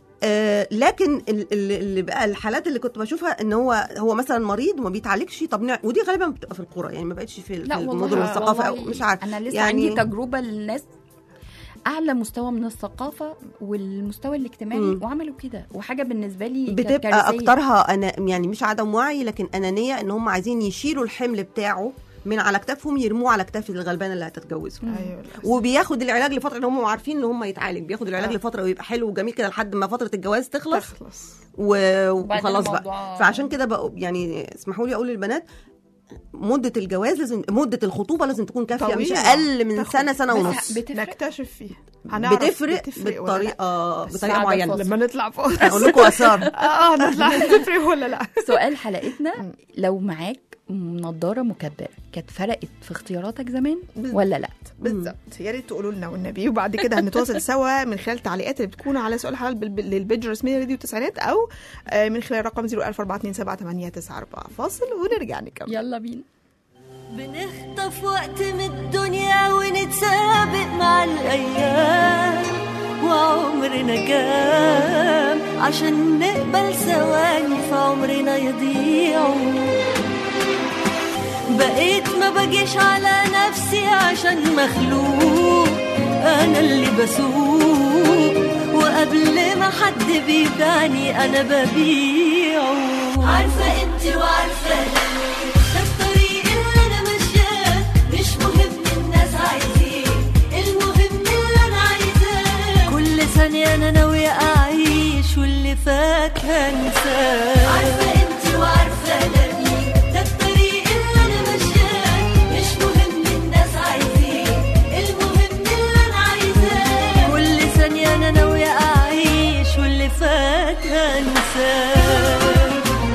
Speaker 5: آه لكن ال- ال- اللي بقى الحالات اللي كنت بشوفها ان هو هو مثلا مريض وما بيتعالجش طب نع... ودي غالبا بتبقى في القرى يعني ما بقتش في, في
Speaker 3: لا والله
Speaker 5: المدن والثقافه او
Speaker 3: والله
Speaker 5: مش عارف
Speaker 3: انا لسه
Speaker 5: يعني
Speaker 3: عندي تجربه للناس اعلى مستوى من الثقافه والمستوى الاجتماعي
Speaker 5: مم.
Speaker 3: وعملوا كده وحاجه بالنسبه لي كانت
Speaker 5: بتبقى
Speaker 3: كارثية.
Speaker 5: اكترها انا يعني مش عدم وعي لكن انانيه ان هم عايزين يشيلوا الحمل بتاعه من على كتافهم يرموه على كتاف الغلبانه اللي هتتجوزه
Speaker 2: ايوه
Speaker 5: وبياخد العلاج لفتره ان هم عارفين ان هم يتعالج بياخد العلاج
Speaker 2: آه.
Speaker 5: لفتره ويبقى حلو وجميل كده لحد ما فتره الجواز تخلص
Speaker 2: تخلص
Speaker 5: و...
Speaker 3: وبعدين
Speaker 5: وخلاص بقى
Speaker 3: الموضوع-
Speaker 5: فعشان كده بقى يعني اسمحوا لي اقول للبنات مدة الجواز لازم مدة الخطوبة لازم تكون كافية مش
Speaker 2: طويلة.
Speaker 5: أقل من
Speaker 2: تاخد-
Speaker 5: سنة سنة
Speaker 3: بس
Speaker 5: ونص
Speaker 3: بتفرق
Speaker 2: نكتشف فيها هنعرف
Speaker 5: بتفرق,
Speaker 2: ولا لا.
Speaker 5: بالطريقة
Speaker 3: بس
Speaker 5: بطريقة
Speaker 3: بعد
Speaker 5: معينة
Speaker 3: الفصل.
Speaker 2: لما نطلع فوق
Speaker 5: أقول لكم أسرار
Speaker 2: اه نطلع بتفرق ولا لا
Speaker 3: سؤال حلقتنا لو معاك نضاره مكبره كانت فرقت في اختياراتك زمان ولا لا
Speaker 2: بالظبط يا ريت تقولوا لنا والنبي وبعد كده هنتواصل سوا من خلال التعليقات اللي بتكون على سؤال حلقه بال- للبيج رسميه راديو التسعينات او آه، من خلال رقم 014278994 فاصل ونرجع نكمل
Speaker 3: يلا بينا
Speaker 6: بنخطف وقت من الدنيا ونتسابق مع الأيام وعمرنا جام عشان نقبل ثواني في عمرنا يضيعوا بقيت ما بجيش على نفسي عشان مخلوق أنا اللي بسوق وقبل ما حد بيبيعني أنا ببيعه عارفة انت وعارفة أنا ده الطريق اللي أنا ماشياه مش مهم الناس عايزين المهم اللي أنا عايزاه كل ثانية أنا ناوية أعيش واللي فات هنساه عارفة انت وعارفة أنا مين ده الطريق اللي أنا ماشياه مش مهم الناس عايزين المهم اللي أنا عايزاه انساك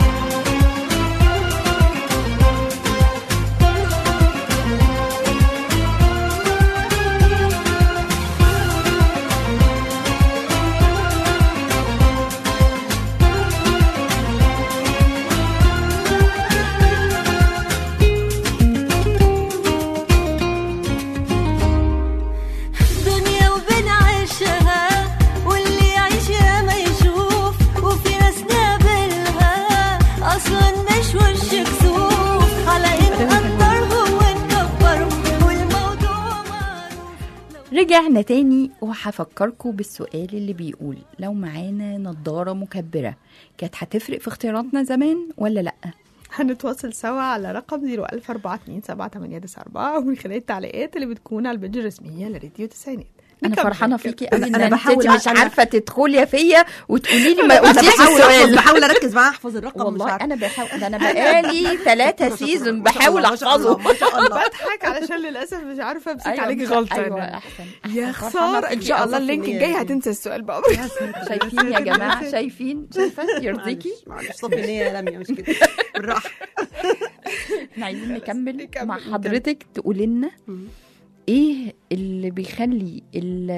Speaker 6: دنيا وبنعيشها واللي يعيش يا ما يشوف وفي ناس نقابلها اصلا مش وش كسوف على ان نقدرهم ونكبرهم والموضوع معروف
Speaker 3: رجعنا تاني وهفكركم بالسؤال اللي بيقول لو معانا نضارة مكبرة كانت هتفرق في اختياراتنا زمان ولا لأ؟
Speaker 2: هنتواصل سوا على رقم 014278994 ومن خلال التعليقات اللي بتكون على البيج الرسمية لراديو تسعينات
Speaker 3: أنا
Speaker 2: نكمل
Speaker 3: فرحانة
Speaker 2: كده.
Speaker 3: فيكي قوي
Speaker 5: أنا-
Speaker 3: إن
Speaker 5: أنا
Speaker 3: أنت
Speaker 5: بحاول
Speaker 3: مش
Speaker 5: عشان-
Speaker 3: عارفة تدخلي فيا وتقولي لي ما
Speaker 5: انا
Speaker 3: قلتيش
Speaker 5: بحاول أحفظ
Speaker 3: السؤال
Speaker 5: بحاول اركز معاه احفظ الرقم مش
Speaker 3: والله
Speaker 5: عارفة.
Speaker 3: أنا بحاول ده أنا بقالي ثلاثة سيزون بحاول
Speaker 5: ما شاء الله،
Speaker 3: أحفظه
Speaker 5: ما شاء الله
Speaker 2: بضحك علشان للاسف مش عارفه امسك
Speaker 3: أيوة
Speaker 2: عليكي
Speaker 3: مش-
Speaker 2: غلطه
Speaker 3: أيوة
Speaker 2: أنا.
Speaker 3: أحسن
Speaker 2: يا
Speaker 3: أحسن.
Speaker 2: خساره
Speaker 3: فرحانة
Speaker 2: ان
Speaker 3: فيكي
Speaker 2: شاء
Speaker 3: أوي.
Speaker 2: الله اللينك
Speaker 5: صفي
Speaker 2: الجاي
Speaker 5: نية.
Speaker 2: هتنسى السؤال بقى
Speaker 3: شايفين يا جماعة شايفين شايفة يرضيكي
Speaker 5: معلش صفي نية يا لميا مش كده بالراحه
Speaker 3: احنا عايزين نكمل
Speaker 2: نكمل،
Speaker 3: مع
Speaker 2: نكمل.
Speaker 3: حضرتك تقولي لنا
Speaker 5: مم.
Speaker 3: ايه اللي بيخلي ال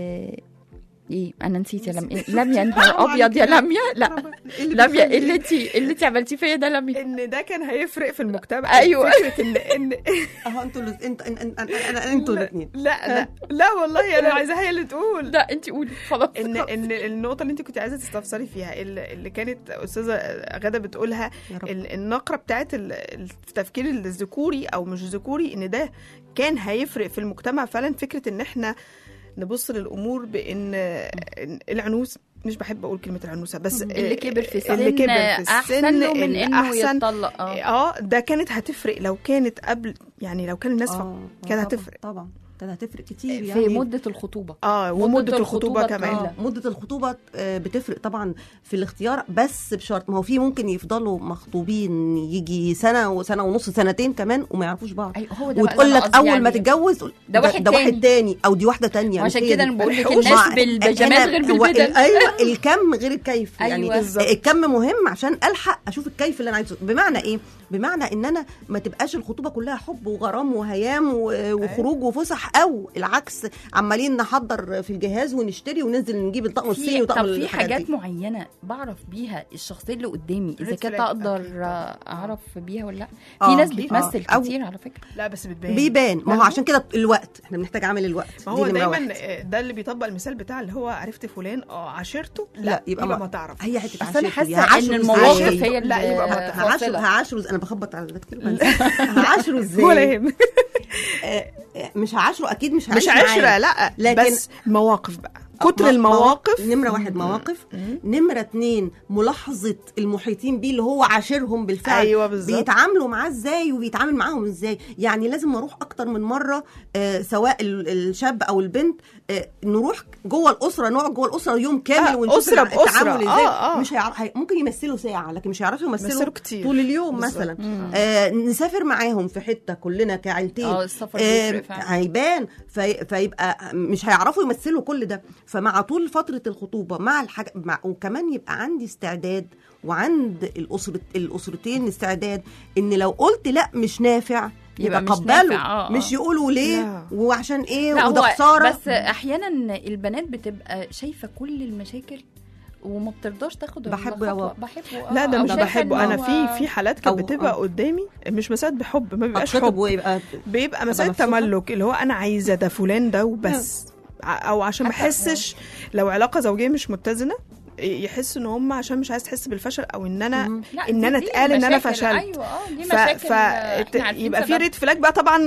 Speaker 3: ايه انا نسيت يا لميا لميا نهار ابيض يا لميا لا لميا إيه اللي انت اللي انت عملتيه فيا ده لميا
Speaker 2: ان ده كان هيفرق في المجتمع
Speaker 3: أيوة.
Speaker 2: فكره ان ان
Speaker 5: اهو انتوا اللي- انت انت انت- انا انتوا الاثنين
Speaker 2: لا لا لا والله انا عايزاها هي اللي تقول
Speaker 3: لا انت قولي خلاص
Speaker 2: ان ان النقطه اللي انت كنت عايزه تستفسري فيها اللي اللي كانت استاذه غاده بتقولها
Speaker 5: يا رب.
Speaker 2: ال- النقره بتاعت ال- التفكير الذكوري او مش ذكوري ان ده كان هيفرق في المجتمع فعلا فكره ان احنا نبص للامور بان إن العنوس مش بحب اقول كلمه العنوسه بس
Speaker 3: اللي كبر في سن
Speaker 2: اللي كبر في السن
Speaker 3: احسن له من
Speaker 2: اللي
Speaker 3: انه
Speaker 2: أحسن
Speaker 3: يتطلق اه
Speaker 2: اه ده كانت هتفرق لو كانت قبل يعني لو كان الناس فك-
Speaker 5: آه،
Speaker 2: كانت
Speaker 5: طبعاً،
Speaker 2: هتفرق
Speaker 5: طبعا كانت هتفرق كتير
Speaker 3: في
Speaker 5: يعني
Speaker 3: مده الخطوبه
Speaker 2: اه
Speaker 3: مدة
Speaker 2: ومده
Speaker 3: الخطوبة
Speaker 2: الخطوبه كمان
Speaker 3: طويلة.
Speaker 5: آه، مدة الخطوبة آه، بتفرق طبعا في الاختيار بس بشرط ما هو في ممكن يفضلوا مخطوبين يجي سنة وسنة ونص سنتين كمان وما يعرفوش بعض
Speaker 3: ايوه هو ده بقى
Speaker 5: وتقول
Speaker 3: اللي
Speaker 5: لك
Speaker 3: أنا قصدي
Speaker 5: اول ما
Speaker 3: عليه.
Speaker 5: تتجوز تقول
Speaker 3: ده واحد
Speaker 5: ده
Speaker 3: تاني.
Speaker 5: واحد تاني او دي واحده تانية
Speaker 3: وعشان
Speaker 5: مش هي
Speaker 3: كده
Speaker 5: دي.
Speaker 3: انا بقول لك
Speaker 2: ملحقوش.
Speaker 3: الناس
Speaker 5: ما-
Speaker 3: بالبيجامات
Speaker 5: هنا
Speaker 3: غير
Speaker 5: هو ال-
Speaker 3: بالبدل
Speaker 5: ايوه الكم غير الكيف يعني
Speaker 3: أيوة.
Speaker 2: بالظبط.
Speaker 5: الكم مهم عشان الحق اشوف الكيف اللي انا عايزه بمعنى ايه بمعنى ان انا ما تبقاش الخطوبه كلها حب وغرام وهيام و- وخروج وفسح او العكس عمالين نحضر في الجهاز ونشتري وننزل نجيب الطقم الصيني
Speaker 3: في
Speaker 5: وطقم
Speaker 3: طب في
Speaker 5: الحاجات
Speaker 3: حاجات
Speaker 5: دي.
Speaker 3: معينه بعرف بيها الشخصيه اللي قدامي اذا
Speaker 2: Red
Speaker 3: كانت
Speaker 2: flag
Speaker 3: اقدر
Speaker 2: أكيد طبعاً.
Speaker 3: اعرف بيها ولا لا
Speaker 5: آه،
Speaker 3: في ناس
Speaker 2: أكيد.
Speaker 3: بتمثل
Speaker 5: آه. أو-
Speaker 3: كتير على فكره
Speaker 2: لا بس بتبان
Speaker 5: بيبان ما هو
Speaker 3: لا.
Speaker 5: عشان كده الوقت احنا بنحتاج عامل الوقت
Speaker 2: ما
Speaker 5: دي
Speaker 2: هو
Speaker 5: نمرة
Speaker 2: دايما
Speaker 5: واحد.
Speaker 2: آه، ده اللي بيطبق المثال بتاع اللي هو عرفت فلان اه عشرته لا,
Speaker 5: لا، يبقى
Speaker 2: يبقى,
Speaker 5: ما-
Speaker 2: ما تعرف
Speaker 5: هي حته
Speaker 3: اصل انا
Speaker 5: عشرة دي.
Speaker 3: حاسه ان
Speaker 5: هعاشره
Speaker 3: المواقف
Speaker 5: إزاي؟
Speaker 3: هي
Speaker 2: لا، يبقى ما
Speaker 3: اللي
Speaker 5: هعاشره
Speaker 3: فاصله
Speaker 5: هعاشره انا بخبط على ده كتير بنسى. هعاشره ازاي
Speaker 2: ولا يهمك
Speaker 5: آه، آه، مش هعاشره اكيد مش
Speaker 2: مش
Speaker 5: هعيش
Speaker 2: عشرة
Speaker 5: معاه.
Speaker 2: لا
Speaker 5: لكن-
Speaker 2: بس مواقف بقى
Speaker 5: آه،
Speaker 2: كتر
Speaker 5: مو-
Speaker 2: المواقف
Speaker 5: نمرة واحد مواقف نمرة اتنين ملاحظة المحيطين بيه اللي هو عاشرهم بالفعل
Speaker 2: أيوة بالظبط.
Speaker 5: بيتعاملوا معاه ازاي وبيتعامل معاهم ازاي يعني لازم اروح اكتر من مرة آه سواء ال- الشاب او البنت آه نروح جوه الاسرة نقعد جوه الاسرة يوم كامل
Speaker 2: آه،
Speaker 5: ونشوف
Speaker 2: أسرة
Speaker 5: التعامل
Speaker 2: بأسرة.
Speaker 5: ازاي
Speaker 2: آه، آه.
Speaker 5: مش هيعرف هي- ممكن يمثلوا ساعة لكن مش هيعرفوا يمثلوا
Speaker 2: يمثلوا كتير.
Speaker 5: طول اليوم
Speaker 2: بالظبط.
Speaker 5: مثلا آه نسافر معاهم في حتة كلنا كعيلتين
Speaker 3: اه السفر
Speaker 5: آه،
Speaker 3: بيفرق فعلا
Speaker 5: هيبان في فيبقى مش هيعرفوا يمثلوا كل ده فمع طول فتره الخطوبه مع الحاجه مع وكمان يبقى عندي استعداد وعند الاسره الاسرتين استعداد ان لو قلت لا مش نافع
Speaker 3: يبقى مش
Speaker 5: يتقبلوا
Speaker 3: نافع، آه، آه.
Speaker 5: مش يقولوا ليه
Speaker 2: لا.
Speaker 5: وعشان ايه
Speaker 3: لا
Speaker 5: وده
Speaker 3: هو
Speaker 5: خساره
Speaker 3: بس احيانا البنات بتبقى شايفه كل المشاكل وما بترضاش تاخد
Speaker 5: بحبه يا
Speaker 3: الخطوة.
Speaker 5: بابا.
Speaker 3: بحبه آه،
Speaker 2: لا ده
Speaker 3: أو
Speaker 2: مش
Speaker 3: شايفة
Speaker 2: بحبه
Speaker 3: إن
Speaker 2: انا
Speaker 3: هو-
Speaker 2: في في حالات كانت
Speaker 5: أو-
Speaker 2: بتبقى
Speaker 5: آه.
Speaker 2: قدامي مش مسألة بحب ما بيبقاش
Speaker 5: اتخطب
Speaker 2: حب
Speaker 5: ويبقى
Speaker 2: بيبقى مسألة
Speaker 5: مبسوطة.
Speaker 2: تملك اللي هو انا عايزه ده فلان ده وبس ع- او عشان ما
Speaker 3: حتى-
Speaker 2: احسش لو علاقه زوجيه مش متزنه يحس ان هم عشان مش عايز تحس بالفشل او ان انا
Speaker 5: مم.
Speaker 3: لا،
Speaker 2: ان
Speaker 3: دي-
Speaker 2: انا
Speaker 3: دي
Speaker 2: اتقال ان انا
Speaker 3: مشاكل.
Speaker 2: فشلت
Speaker 3: ايوه اه دي
Speaker 2: ف...
Speaker 3: مشاكل
Speaker 2: ف...
Speaker 3: آه، إحنا عارفين
Speaker 2: يبقى في
Speaker 3: سببها.
Speaker 2: ريد فلاج بقى طبعا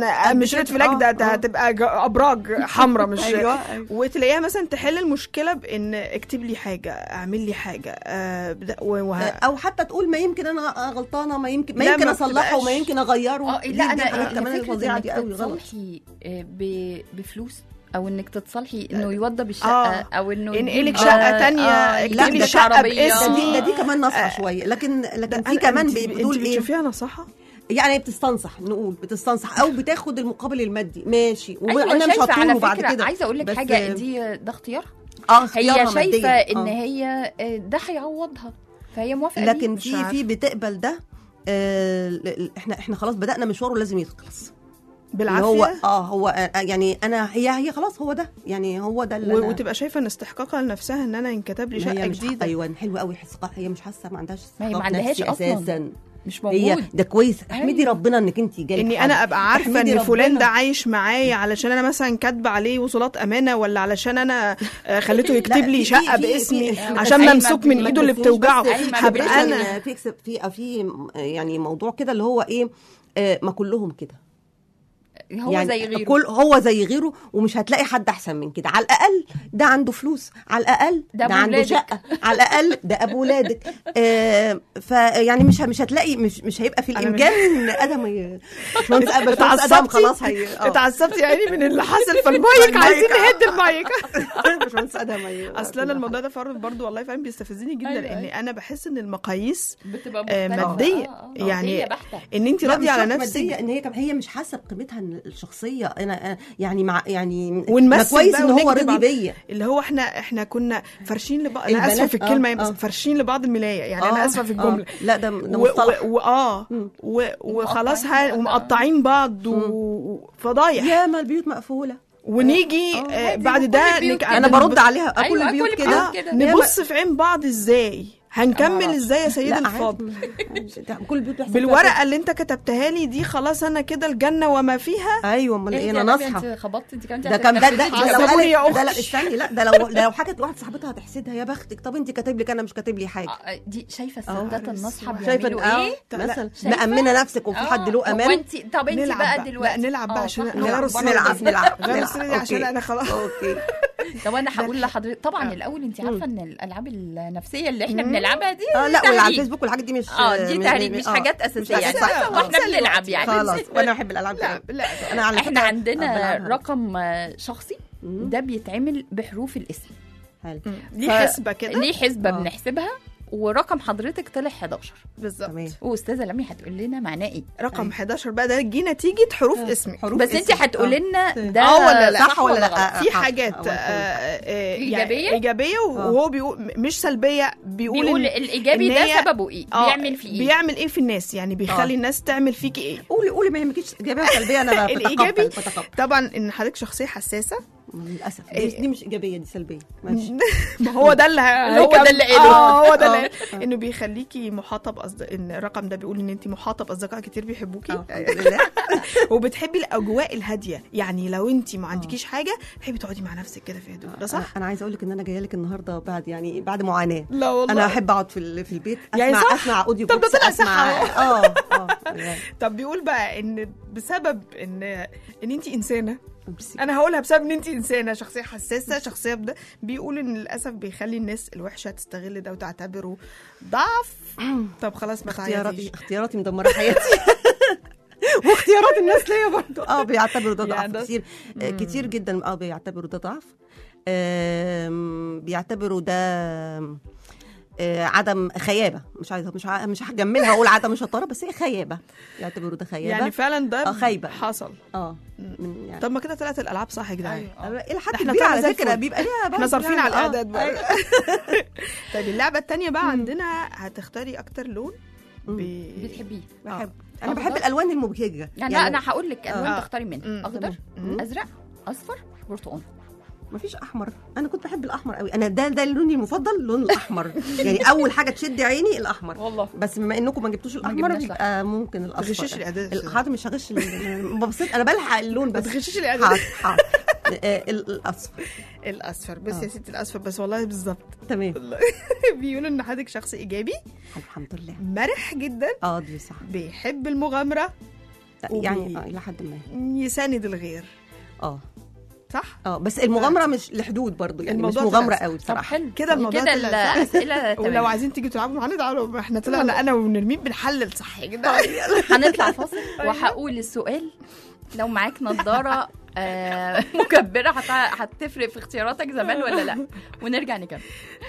Speaker 2: مش ريد فلاج ده ده
Speaker 5: آه.
Speaker 2: هتبقى ج- ابراج حمراء مش
Speaker 5: أيوة، أيوة.
Speaker 2: وتلاقيها مثلا تحل المشكله بان اكتب لي حاجه اعمل لي حاجه آه بدا- و- وه...
Speaker 5: او حتى تقول ما يمكن انا غلطانه ما يمكن ما
Speaker 2: لا،
Speaker 5: يمكن
Speaker 2: ما
Speaker 5: اصلحه وما
Speaker 2: بتبقاش-
Speaker 5: يمكن اغيره
Speaker 3: اه
Speaker 5: دي-
Speaker 3: لا
Speaker 5: دي
Speaker 3: انا
Speaker 5: الحاجات
Speaker 3: هي
Speaker 5: كمان
Speaker 3: فكره
Speaker 5: الفظيعه
Speaker 3: انك
Speaker 5: دي قوي غلط
Speaker 3: تتصالحي آه، ب- بفلوس او انك تتصالحي انه يوضب
Speaker 2: آه.
Speaker 3: الشقه او انه
Speaker 2: انقلك
Speaker 3: يجيب-
Speaker 2: شقة تانية،
Speaker 3: آه،
Speaker 2: اكتبي
Speaker 3: يجيب
Speaker 2: لي
Speaker 3: لك
Speaker 2: شقة
Speaker 3: عربية.
Speaker 2: باسمي.
Speaker 5: ده دي, ده دي كمان نصحى
Speaker 2: آه.
Speaker 5: شويه لكن لكن
Speaker 2: أنا-
Speaker 5: في كمان
Speaker 2: انت-
Speaker 5: بتقول
Speaker 2: انت
Speaker 5: ايه
Speaker 2: بتشوفيها نصيحه
Speaker 5: يعني بتستنصح نقول بتستنصح او بتاخد المقابل المادي ماشي
Speaker 3: ايوه
Speaker 5: وانا مش
Speaker 3: شايفه على
Speaker 5: هطوله بعد
Speaker 3: فكره
Speaker 5: كده
Speaker 3: عايزه اقول لك
Speaker 5: بس-
Speaker 3: حاجه دي ده اختيار
Speaker 5: اه
Speaker 3: هي
Speaker 5: اختيارها
Speaker 3: شايفه
Speaker 5: مادياً.
Speaker 3: ان
Speaker 5: آه.
Speaker 3: هي آه، ده هيعوضها فهي موافقه
Speaker 5: لكن
Speaker 3: بيه.
Speaker 2: مش عارفة.
Speaker 5: في في بتقبل ده آه ل- ل- احنا احنا خلاص بدانا مشواره لازم يخلص اللي
Speaker 2: بالعافيه
Speaker 5: هو اه هو آه يعني انا هي هي خلاص هو ده يعني هو ده اللي
Speaker 2: و-
Speaker 5: أنا-
Speaker 2: وتبقى شايفه ان استحقاقها لنفسها ان انا ينكتب لي
Speaker 5: ما هي
Speaker 2: شقه
Speaker 5: مش
Speaker 2: جديده
Speaker 5: ايوه حلوه قوي حس- هي مش حاسه ما عندهاش
Speaker 3: ما هي ما
Speaker 5: استحقاق
Speaker 3: عندهاش
Speaker 5: نفسي
Speaker 3: أصلاً.
Speaker 5: اساسا
Speaker 3: مش
Speaker 5: هي
Speaker 3: موجود
Speaker 5: ده كويس احمدي
Speaker 3: أيوة.
Speaker 5: ربنا انك انت جالك
Speaker 2: اني
Speaker 5: حد.
Speaker 2: انا ابقى عارفه
Speaker 5: احمدي
Speaker 2: ان فلان
Speaker 5: ربنا.
Speaker 2: ده عايش معايا علشان انا مثلا كاتبه عليه وصولات امانه ولا علشان انا آه، خليته يكتب
Speaker 5: لا،
Speaker 2: لي
Speaker 5: في-
Speaker 2: شقه
Speaker 5: في- في-
Speaker 2: باسمي
Speaker 5: في-
Speaker 2: عشان
Speaker 3: أيمن
Speaker 2: ممسوك من
Speaker 3: ما
Speaker 2: ايده اللي
Speaker 5: تنسوش
Speaker 2: بتوجعه
Speaker 5: بس في
Speaker 3: أيمن
Speaker 2: هبقى
Speaker 3: بيقول
Speaker 2: انا
Speaker 5: في في في في يعني موضوع كده اللي هو ايه آه، ما كلهم كده
Speaker 3: هو
Speaker 5: يعني
Speaker 3: زي غيره
Speaker 5: كل هو زي غيره ومش هتلاقي حد احسن من كده على الاقل ده عنده فلوس على الاقل
Speaker 3: ده
Speaker 5: ده,
Speaker 3: أبو
Speaker 5: عنده
Speaker 3: ولادك.
Speaker 5: شقه على الاقل ده ابو ولادك آه فيعني مش مش هتلاقي مش مش هيبقى في
Speaker 2: أنا
Speaker 5: الامكان ان ادم ي- باشمهندس باشمهندس ادم
Speaker 2: اتعصبتي
Speaker 5: خلاص هي آه.
Speaker 2: اتعصبتي يعني من اللي حصل في المايك عايزين نهد المايك
Speaker 5: باشمهندس ادم هي-
Speaker 2: اصل انا الموضوع ده فر- برضو والله فعلا بيستفزني جدا
Speaker 3: أيوة،
Speaker 2: لان
Speaker 3: أيوة.
Speaker 2: انا بحس ان المقاييس
Speaker 3: بتبقى
Speaker 2: آه،
Speaker 3: مختلفة.
Speaker 2: مادية.
Speaker 3: آه، آه،
Speaker 2: يعني
Speaker 3: مادية بحتة.
Speaker 2: ان انت
Speaker 5: لا،
Speaker 2: راضيه
Speaker 5: مش
Speaker 2: على
Speaker 5: شرط
Speaker 2: نفسك
Speaker 5: مادية، ان هي كم- هي مش حاسه بقيمتها الشخصيه انا أنا- يعني مع يعني
Speaker 2: ونمثل
Speaker 5: ما كويس
Speaker 2: بقى
Speaker 5: ان هو
Speaker 2: ونكذب
Speaker 5: راضي
Speaker 2: على-
Speaker 5: بيا
Speaker 2: اللي هو احنا احنا كنا فرشين لبعض انا
Speaker 5: البنات-
Speaker 2: اسفه في الكلمه
Speaker 5: آه،
Speaker 2: بس
Speaker 5: آه.
Speaker 2: فرشين لبعض الملايه يعني انا
Speaker 5: آه،
Speaker 2: اسفه في
Speaker 5: آه.
Speaker 2: الجمله
Speaker 5: لا ده ده
Speaker 2: و-
Speaker 5: مصطلح
Speaker 2: و- واه
Speaker 5: مم.
Speaker 2: و- وخلاص
Speaker 3: ومقطعين
Speaker 2: ها ومقطعين بعض و- وفضايح
Speaker 5: ياما البيوت مقفوله
Speaker 2: ونيجي
Speaker 5: آه،
Speaker 2: آه،
Speaker 3: عادي،
Speaker 2: بعد
Speaker 3: وكل
Speaker 2: ده
Speaker 3: البيوت
Speaker 2: نك-
Speaker 3: كده.
Speaker 5: انا
Speaker 2: نبص-
Speaker 5: برد عليها
Speaker 3: أيوة،
Speaker 5: كل البيوت
Speaker 3: كل
Speaker 5: كده
Speaker 3: البيوت كده.
Speaker 2: نبص في عين بعض ازاي هنكمل
Speaker 3: معرفش.
Speaker 2: ازاي يا سيدي
Speaker 5: لا
Speaker 2: الفاضل
Speaker 5: عادي. ده كل البيوت بيحصل فيها
Speaker 2: بالورقه اللي انت كتبتها لي دي خلاص انا كده الجنه وما فيها
Speaker 5: كده. ايوه امال
Speaker 3: إيه
Speaker 5: ايه
Speaker 3: يا
Speaker 5: انا
Speaker 3: نبي،
Speaker 5: ناصحه
Speaker 3: انت خبطت انت كمان
Speaker 5: ده كان ده ده, ده لو
Speaker 2: حسبوني يا
Speaker 5: قالت ده لا
Speaker 2: أختي.
Speaker 5: استني لا ده لو ده لو حكت واحده صاحبتها هتحسدها يا بختك طب انت كاتب لك انا مش كاتب لي حاجه
Speaker 3: آه، دي شايفه
Speaker 5: أهو.
Speaker 3: الستات الناصحه
Speaker 5: شايفه
Speaker 3: بيعملوا
Speaker 5: اه
Speaker 3: ايه
Speaker 5: مثلا
Speaker 3: شايفة؟
Speaker 5: مأمنه نفسك وفي حد له
Speaker 3: آه،
Speaker 5: امان
Speaker 3: وانت طب انت
Speaker 2: نلعب
Speaker 3: بقى
Speaker 2: بقى.
Speaker 3: دلوقتي
Speaker 2: لا، نلعب بقى
Speaker 3: آه،
Speaker 2: عشان
Speaker 3: صح،
Speaker 2: نغير
Speaker 3: نلعب
Speaker 2: الصورة
Speaker 3: بره
Speaker 5: نلعب
Speaker 3: دي.
Speaker 5: نلعب
Speaker 2: غير
Speaker 5: نلعب.
Speaker 2: الصورة دي عشان
Speaker 5: أوكي.
Speaker 2: انا خلاص
Speaker 5: اوكي
Speaker 3: طب انا هقول لحضرتك طبعا الاول انت عارفه ان الالعاب النفسيه اللي احنا بنلعبها دي
Speaker 5: اه لا واللي على
Speaker 3: تهريج.
Speaker 5: الفيسبوك والحاجات دي مش
Speaker 3: اه دي
Speaker 5: م-
Speaker 3: تهريج
Speaker 5: م-
Speaker 3: مش
Speaker 5: آه،
Speaker 3: حاجات اساسيه
Speaker 5: مش
Speaker 3: يعني
Speaker 5: أساسية.
Speaker 3: بس واحنا
Speaker 5: آه.
Speaker 3: بنلعب يعني
Speaker 5: خلاص وانا بحب الالعاب
Speaker 2: لا
Speaker 5: كده.
Speaker 2: لا
Speaker 5: انا على
Speaker 3: احنا
Speaker 5: فكرة-
Speaker 3: عندنا
Speaker 5: آه، بلعبها.
Speaker 3: رقم آه، شخصي ده بيتعمل بحروف الاسم
Speaker 5: حلو
Speaker 2: دي
Speaker 3: ف-
Speaker 2: حسبه كده
Speaker 3: ليه حسبه
Speaker 5: آه.
Speaker 3: بنحسبها ورقم حضرتك طلع 11
Speaker 2: بالظبط
Speaker 5: تمام
Speaker 3: واستاذه لمي هتقول لنا معناه ايه
Speaker 2: رقم 11 بقى ده جه نتيجه حروف اسمي
Speaker 5: حروف
Speaker 3: بس انت
Speaker 5: اسم.
Speaker 3: هتقولي لنا ده
Speaker 2: اه ولا لا؟
Speaker 5: صح ولا لا؟
Speaker 3: غلط؟
Speaker 5: آه،
Speaker 2: في
Speaker 5: حاضر.
Speaker 2: حاجات
Speaker 5: أول
Speaker 2: آه،
Speaker 5: حاجة.
Speaker 2: آه، يعني
Speaker 3: إيجابية؟
Speaker 2: ايجابيه وهو بيقول مش سلبيه بيقول
Speaker 3: بيقول
Speaker 2: إن-
Speaker 3: الايجابي
Speaker 2: إن
Speaker 3: ده
Speaker 2: هي-
Speaker 3: سببه ايه
Speaker 2: آه،
Speaker 3: بيعمل في ايه
Speaker 2: بيعمل ايه في الناس يعني بيخلي
Speaker 5: آه.
Speaker 2: الناس تعمل فيكي ايه
Speaker 5: قولي قولي ما يهمكيش ايجابيه وسلبيه انا
Speaker 2: الايجابي
Speaker 5: بتقبل بتقبل
Speaker 2: طبعا ان حضرتك شخصيه حساسه
Speaker 5: للاسف
Speaker 2: إيه.
Speaker 5: دي, دي مش ايجابيه دي سلبيه ماشي
Speaker 2: ما هو ده اللي ه-
Speaker 3: هو ده اللي قاله.
Speaker 2: اه هو ده اللي
Speaker 5: آه.
Speaker 2: قاله. انه بيخليكي محاطه باصدقاء ان الرقم ده بيقول ان انت محاطه باصدقاء كتير بيحبوكي
Speaker 5: آه، الحمد لله
Speaker 2: وبتحبي الاجواء الهاديه يعني لو انت ما عندكيش حاجه تحبي تقعدي مع نفسك كده في هدوء ده صح
Speaker 5: أنا- انا عايزه اقول لك ان انا جايه لك النهارده بعد يعني بعد معاناه
Speaker 2: لا والله
Speaker 5: انا احب اقعد في ال- في البيت
Speaker 2: يعني
Speaker 5: اسمع
Speaker 2: صح؟
Speaker 5: اسمع اوديو
Speaker 2: طب ده
Speaker 5: بوكس
Speaker 2: طلع
Speaker 5: اسمع
Speaker 2: صح
Speaker 5: اه اه يعني
Speaker 2: طب بيقول بقى ان بسبب ان ان انت انسانه
Speaker 5: ميرسي.
Speaker 2: انا هقولها بسبب ان انت انسانه شخصيه حساسه شخصيه بده بيقول ان للاسف بيخلي الناس الوحشه تستغل ده وتعتبره ضعف طب خلاص ما
Speaker 5: اختياراتي
Speaker 2: تعيطيش
Speaker 5: اختياراتي مدمره حياتي واختيارات الناس ليا برضه اه بيعتبروا ده ضعف
Speaker 2: يعني ده-
Speaker 5: كتير آه، كتير جدا اه بيعتبروا ده ضعف آم، بيعتبروا ده آه، عدم خيابه مش عايزه مش ع- مش هجملها اقول عدم شطاره بس هي خيابه يعتبروا ده خيابه
Speaker 2: يعني فعلا ده
Speaker 5: آه، خايبة.
Speaker 2: حصل
Speaker 5: اه من يعني
Speaker 2: طب ما كده طلعت الالعاب صح يا جدعان
Speaker 5: الى حد
Speaker 2: احنا
Speaker 5: كبير
Speaker 2: طلعنا
Speaker 5: على
Speaker 2: زي
Speaker 5: فكره
Speaker 2: الفل.
Speaker 5: بيبقى ليها
Speaker 2: احنا
Speaker 5: برضه
Speaker 2: صارفين
Speaker 5: يعني،
Speaker 2: على
Speaker 5: آه،
Speaker 2: الاعداد بقى
Speaker 5: أيوة.
Speaker 2: طيب اللعبه التانية بقى عندنا هتختاري اكتر لون ب...
Speaker 3: بتحبيه
Speaker 5: بحب انا
Speaker 3: أخضر؟
Speaker 5: بحب الالوان المبهجه
Speaker 3: يعني, لا انا هقول لك الوان
Speaker 2: آه.
Speaker 3: تختاري منها
Speaker 2: مم.
Speaker 3: اخضر
Speaker 2: مم.
Speaker 3: ازرق اصفر برتقال
Speaker 5: مفيش احمر انا كنت بحب الاحمر قوي انا ده ده لوني المفضل اللون الاحمر يعني اول حاجه تشد عيني الاحمر
Speaker 3: والله
Speaker 5: بس بما انكم ما جبتوش الاحمر
Speaker 3: جبناش
Speaker 5: يبقى ممكن الاصفر
Speaker 2: تغششي الإعداد.
Speaker 5: ال- حاضر مش هغش ال- ببسط انا بلحق اللون بس
Speaker 2: ما تغششي الإعداد.
Speaker 5: حاضر حاضر آه، ال- الاصفر
Speaker 2: الاصفر بس
Speaker 5: آه.
Speaker 2: يا ستي الاصفر بس والله بالظبط
Speaker 5: تمام
Speaker 2: بيقولوا ان حضرتك شخص ايجابي
Speaker 5: الحمد لله
Speaker 2: مرح جدا
Speaker 5: اه دي صح
Speaker 2: بيحب المغامره وبي-
Speaker 5: يعني اه الى حد ما
Speaker 2: يساند الغير
Speaker 5: اه
Speaker 2: صح
Speaker 5: اه بس المغامره مش لحدود برضو يعني مش
Speaker 2: الموضوع
Speaker 5: مغامره
Speaker 2: طلع-
Speaker 5: قوي
Speaker 3: طب
Speaker 5: بصراحه
Speaker 3: حلو
Speaker 2: كده الموضوع
Speaker 3: كده
Speaker 2: طلع-
Speaker 3: الاسئله
Speaker 2: ولو
Speaker 3: تمام
Speaker 2: عايزين تيجوا تلعبوا معانا تعالوا ما احنا طلعنا انا ونرمين بنحلل صح يا جدعان
Speaker 3: هنطلع فاصل وهقول السؤال لو معاك نظاره آه مكبره هت- هتفرق في اختياراتك زمان ولا لا ونرجع نكمل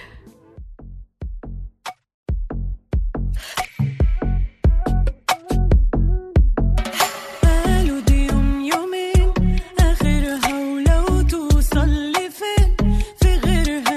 Speaker 6: قالوا دي يوم يومين اخرها ولو توصل لفين في غيرها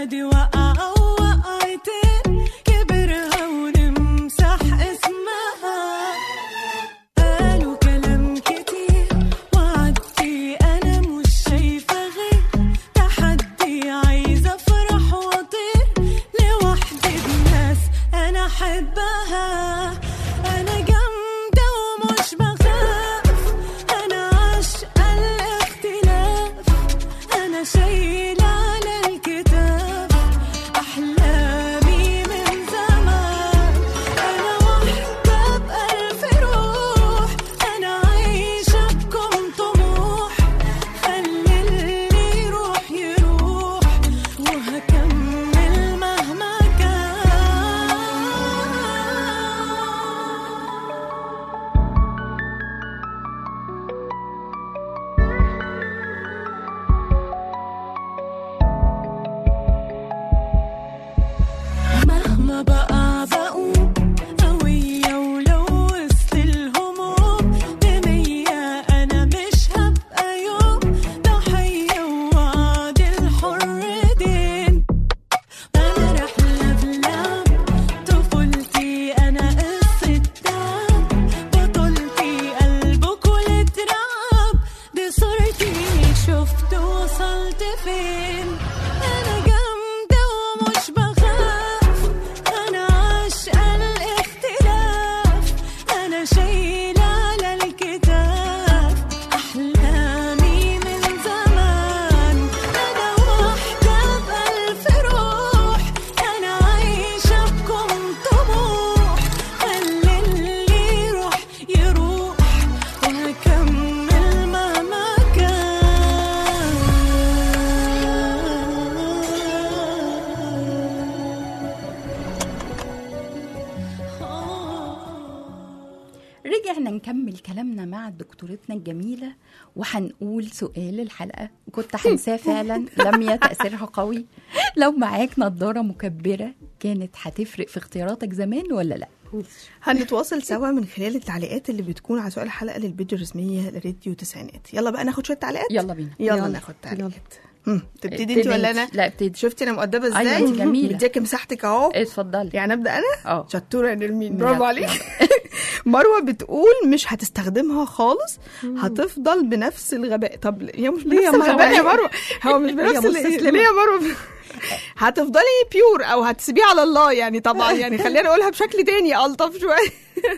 Speaker 7: بحبها أنا جامدة ومش بخاف أنا عاشقة الاختلاف أنا شايلة على الكتاب أحلامي من زمان أنا واحدة بألف روح أنا عايشة بكم طموح خلي اللي يروح يروح وهكمل مهما كان مهما بقى بقوم قوية ولو وسط الهموم بمية أنا مش هبقى يوم ضحية ووعد الحر دين أنا رحلة بلعب طفولتي أنا قصة تعب بطولتي قلبك والتراب دي صورتي شفت وصلت فين أنا جامدة ومش بخاف أنا عاشقة الاختلاف أنا شايلة على الكتاب أحلامي من زمان أنا واحدة بألف روح أنا عايشة بكم طموح خلي اللي يروح يروح وهكمل مهما كان
Speaker 3: رجعنا نكمل كلامنا مع دكتورتنا الجميلة وهنقول سؤال الحلقة كنت هنساه فعلا لم تأثيرها قوي لو معاك نضارة مكبرة كانت هتفرق في اختياراتك زمان ولا لا
Speaker 2: هنتواصل سوا من خلال التعليقات اللي بتكون على سؤال الحلقه للبيج الرسميه لراديو تسعينات يلا بقى ناخد شويه تعليقات
Speaker 3: يلا بينا
Speaker 2: يلا,
Speaker 5: يلا.
Speaker 2: ناخد تعليقات هم، تبتدي
Speaker 3: ابتدي
Speaker 2: انت ولا
Speaker 3: انت.
Speaker 2: انا
Speaker 3: لا ابتدي
Speaker 2: شفتي انا مؤدبه ازاي
Speaker 3: أيوة، انت جميلة.
Speaker 2: مديكي مساحتك اهو
Speaker 3: اتفضلي
Speaker 2: يعني ابدا انا
Speaker 3: اه
Speaker 2: شطوره يا نرمين برافو
Speaker 3: يلا،
Speaker 2: عليك مروه بتقول مش هتستخدمها خالص هتفضل بنفس الغباء طب هي مش
Speaker 5: ليه يا
Speaker 2: بنفس الغباء يا
Speaker 5: مروة؟
Speaker 2: مروه هو مش بنفس ال-
Speaker 5: مستسلمة.
Speaker 2: ليه يا مروه هتفضلي بيور او هتسيبيه على الله يعني طبعا يعني خلينا نقولها بشكل تاني الطف شويه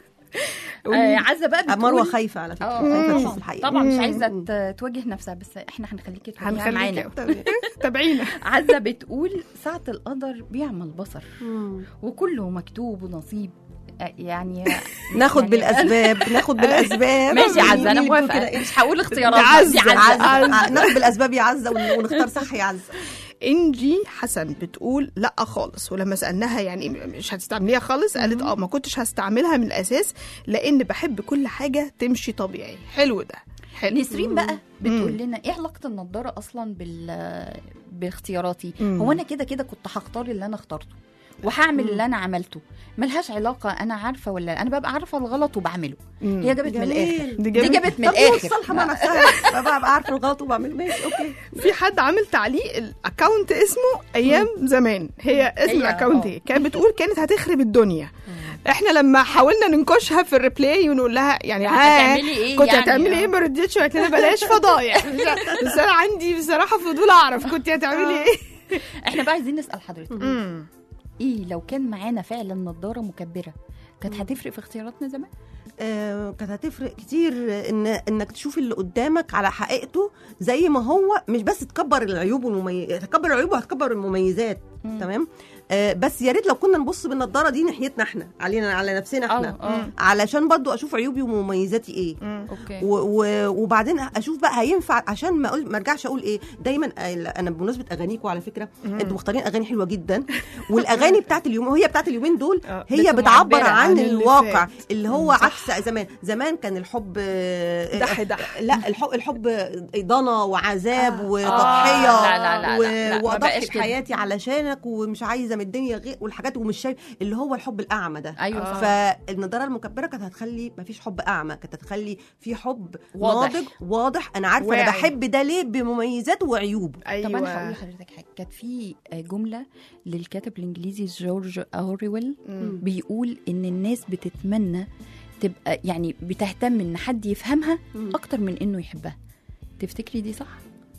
Speaker 3: آه عزة بقى بتقول
Speaker 5: مروه خايفه على فكره
Speaker 3: اه
Speaker 5: خايفه
Speaker 3: طبعا
Speaker 5: تشوف الحقيقه
Speaker 3: طبعا مش عايزه ت- تواجه نفسها بس احنا هنخليكي تواجهها معانا
Speaker 2: هنخليك تابعينا
Speaker 3: عزة بتقول ساعة القدر بيعمل بصر
Speaker 5: مم.
Speaker 3: وكله مكتوب ونصيب آه، يعني
Speaker 5: ناخد
Speaker 3: يعني-
Speaker 5: بالاسباب ناخد بالاسباب
Speaker 3: ماشي يا عزة انا
Speaker 5: ونجيب
Speaker 3: موافقة
Speaker 5: كده.
Speaker 3: مش هقول اختيارات
Speaker 2: عزة،
Speaker 3: دي عزة
Speaker 5: عزة آه، ناخد بالاسباب يا عزه ون- ونختار صح يا عزه
Speaker 2: انجي حسن بتقول لا خالص ولما سالناها يعني مش هتستعمليها خالص قالت اه ما كنتش هستعملها من الاساس لان بحب كل حاجه تمشي طبيعي حلو ده حلو
Speaker 3: نسرين بقى بتقول
Speaker 2: مم.
Speaker 3: لنا ايه علاقه النضاره اصلا بال باختياراتي
Speaker 2: مم.
Speaker 3: هو انا كده كده كنت هختار اللي انا اخترته وهعمل اللي انا عملته ملهاش علاقه انا عارفه ولا لا. انا ببقى عارفه الغلط وبعمله
Speaker 2: مم.
Speaker 3: هي جابت من
Speaker 5: جميل.
Speaker 3: الاخر
Speaker 2: دي
Speaker 3: دي
Speaker 2: جابت-
Speaker 3: جابت من
Speaker 5: طب هي
Speaker 3: الاخر
Speaker 5: الصالحه مع نفسها ببقى ببقى عارفه الغلط وبعمل ماشي اوكي
Speaker 2: في حد عامل تعليق الاكونت اسمه ايام زمان هي اسم
Speaker 3: هي-
Speaker 2: الاكونت
Speaker 3: آه.
Speaker 2: ايه كانت بتقول كانت هتخرب الدنيا احنا لما حاولنا ننكشها في الريبلاي ونقول لها يعني ها
Speaker 3: هتعملي ايه
Speaker 2: كنت
Speaker 3: يعني؟
Speaker 2: هتعملي
Speaker 3: آه.
Speaker 2: ايه ما ردتش قالت لنا بلاش فضايح بس انا عندي بصراحه فضول اعرف كنت هتعملي ايه
Speaker 3: احنا بقى عايزين نسال حضرتك
Speaker 2: مم.
Speaker 3: ايه لو كان معانا فعلا نضاره مكبره كانت هتفرق في اختياراتنا زمان
Speaker 5: آه، كانت هتفرق كتير ان انك تشوف اللي قدامك على حقيقته زي ما هو مش بس تكبر العيوب والمميزات تكبر العيوب وهتكبر المميزات
Speaker 3: مم.
Speaker 5: تمام آه بس يا ريت لو كنا نبص بالنضاره دي ناحيتنا احنا علينا على نفسنا احنا
Speaker 3: اه اه
Speaker 5: علشان برضو اشوف عيوبي ومميزاتي ايه
Speaker 3: اوكي
Speaker 5: و و وبعدين اشوف بقى هينفع عشان ما اقول ما ارجعش اقول ايه دايما انا بمناسبه اغانيكم على فكره انتوا مختارين اغاني حلوه جدا والاغاني بتاعت اليوم وهي بتاعت اليومين دول
Speaker 2: آه،
Speaker 5: هي
Speaker 3: بس
Speaker 5: بتعبر
Speaker 3: معبرة
Speaker 5: عن
Speaker 2: عن اللي
Speaker 5: الواقع
Speaker 2: فات.
Speaker 5: اللي هو
Speaker 2: صح.
Speaker 5: عكس زمان زمان كان الحب آه،
Speaker 2: دح دح.
Speaker 5: لا الحب الحب ضنا وعذاب
Speaker 2: آه.
Speaker 5: وتضحيه
Speaker 3: آه، لا، لا، لا،
Speaker 5: و-
Speaker 3: لا، لا، ما
Speaker 5: واضحي
Speaker 3: بقاش كده.
Speaker 5: بحياتي علشانك ومش عايزه من الدنيا غير والحاجات ومش شايف اللي هو الحب الاعمى ده
Speaker 3: ايوه
Speaker 2: آه.
Speaker 3: صح.
Speaker 5: فالنضاره المكبره كانت هتخلي مفيش حب اعمى كانت هتخلي في حب
Speaker 3: واضح.
Speaker 5: ناضج واضح انا عارفه
Speaker 2: واعي.
Speaker 5: انا بحب ده ليه بمميزاته وعيوبه
Speaker 2: ايوه
Speaker 3: طب انا هقول لحضرتك حاجه كانت في جمله للكاتب الانجليزي جورج اورويل
Speaker 2: مم.
Speaker 3: بيقول ان الناس بتتمنى تبقى يعني بتهتم ان حد يفهمها
Speaker 5: مم.
Speaker 3: اكتر من انه يحبها تفتكري دي صح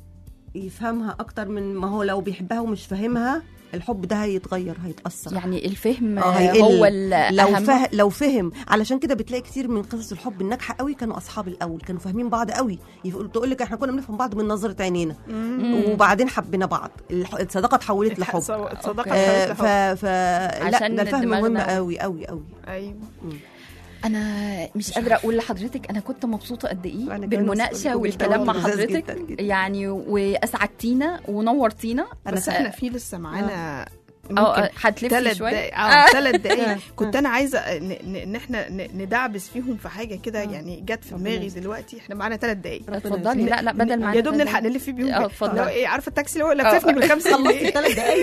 Speaker 5: يفهمها اكتر من ما هو لو بيحبها ومش فاهمها الحب ده هيتغير هيتاثر
Speaker 3: يعني الفهم
Speaker 5: آه، هيقل.
Speaker 3: هو
Speaker 5: لو
Speaker 3: الأهم
Speaker 5: فهم لو فهم علشان كده بتلاقي كتير من قصص الحب الناجحه قوي كانوا اصحاب الاول كانوا فاهمين بعض قوي يقول تقول لك احنا كنا بنفهم بعض من نظره عينينا وبعدين حبينا بعض الح- الصداقه اتحولت لحب
Speaker 2: الصداقه
Speaker 5: آه،
Speaker 2: اتحولت
Speaker 5: ف
Speaker 2: لحب.
Speaker 5: ف لا
Speaker 3: عشان
Speaker 5: ده الفهم
Speaker 3: دماغنا-
Speaker 5: مهم قوي قوي قوي
Speaker 2: ايوه
Speaker 3: انا مش قادره اقول لحضرتك انا كنت مبسوطه قد ايه
Speaker 5: أنا كمان
Speaker 3: بالمناقشه
Speaker 5: مبسوطة جداً.
Speaker 3: والكلام مع
Speaker 5: لذيذ
Speaker 3: حضرتك
Speaker 5: جداً جداً.
Speaker 3: يعني واسعدتينا ونورتينا
Speaker 2: بس احنا في لسه معانا
Speaker 3: اه
Speaker 2: ممكن
Speaker 3: هتلفي
Speaker 2: ثلاث
Speaker 3: شويه
Speaker 2: دقايق اه ثلاث دقايق كنت انا عايزه ن- ن- ان احنا ن- ندعبس فيهم في حاجه كده يعني جت في دماغي دلوقتي احنا معانا ثلاث دقايق
Speaker 3: اتفضلي لا لا بدل ما
Speaker 2: يا دوب نلحق نلف بيهم
Speaker 3: اه
Speaker 2: كده.
Speaker 3: اتفضلي.
Speaker 2: لو ايه عارفه التاكسي اللي هو لففني بالخمسه
Speaker 5: خلصتي ثلاث دقايق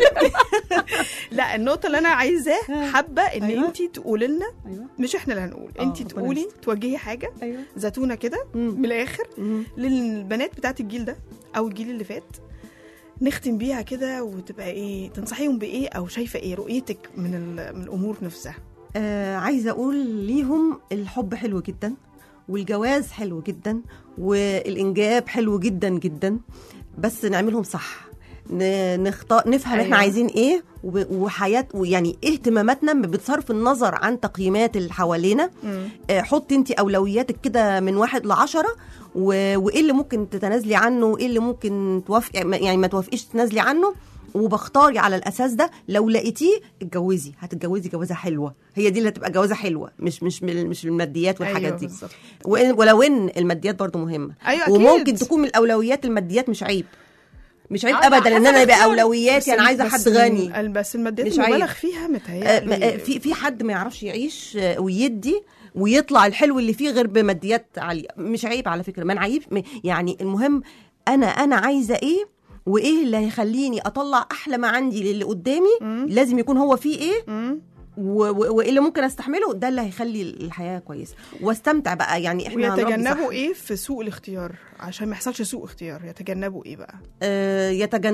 Speaker 2: لا النقطه اللي انا عايزاه حابه ان
Speaker 5: أيوة.
Speaker 2: انت تقولي لنا
Speaker 5: ايوه
Speaker 2: مش احنا اللي هنقول
Speaker 5: آه،
Speaker 2: انت
Speaker 5: ربنا
Speaker 2: تقولي
Speaker 5: يستر.
Speaker 2: توجهي حاجه
Speaker 5: ايوه
Speaker 2: زتونه كده من الاخر للبنات بتاعت الجيل ده او الجيل اللي فات نختم بيها كده وتبقى ايه تنصحيهم بايه او شايفه ايه رؤيتك من ال- من الامور نفسها
Speaker 5: آه عايزه اقول ليهم الحب حلو جدا والجواز حلو جدا والانجاب حلو جدا جدا بس نعملهم صح ن- نختار نفهم أيوة. احنا
Speaker 2: أيوة.
Speaker 5: عايزين ايه وب- وحياه ويعني إيه اهتماماتنا بصرف النظر عن تقييمات اللي حوالينا آه، حطي انت اولوياتك كده من واحد لعشرة و... وايه اللي ممكن تتنازلي عنه وايه اللي ممكن توافقي يعني ما توافقيش تتنازلي عنه وبختاري على الاساس ده لو لقيتيه اتجوزي هتتجوزي جوازه حلوه هي دي اللي هتبقى جوازه حلوه مش مش من- مش الماديات والحاجات
Speaker 2: أيوة
Speaker 5: دي
Speaker 2: بالظبط.
Speaker 5: وإن- ولو ان الماديات برضو مهمه
Speaker 2: أيوة أكيد.
Speaker 5: وممكن تكون من الاولويات الماديات مش عيب مش عيب
Speaker 2: آه،
Speaker 5: ابدا ان
Speaker 2: حسب
Speaker 5: انا يبقى
Speaker 2: اختيارك.
Speaker 5: اولوياتي
Speaker 2: بس
Speaker 5: انا عايزه
Speaker 2: بس
Speaker 5: حد غني
Speaker 2: ال- بس الماديات
Speaker 5: مش عيب.
Speaker 2: مبالغ فيها
Speaker 5: آه، ما-
Speaker 2: متهيألي
Speaker 5: آه، في في حد ما يعرفش يعيش آه، ويدي ويطلع الحلو اللي فيه غير بماديات عاليه مش عيب على فكره ما انا عيب م- يعني المهم انا انا عايزه ايه وايه اللي هيخليني اطلع احلى ما عندي للي قدامي لازم يكون هو فيه ايه
Speaker 2: مم.
Speaker 5: و- و- وايه اللي ممكن استحمله ده اللي هيخلي الحياه كويسه واستمتع بقى يعني احنا هنربي
Speaker 2: ويتجنبوا
Speaker 5: صح.
Speaker 2: ايه في سوء الاختيار عشان ما يحصلش سوء اختيار يتجنبوا ايه بقى
Speaker 5: آه،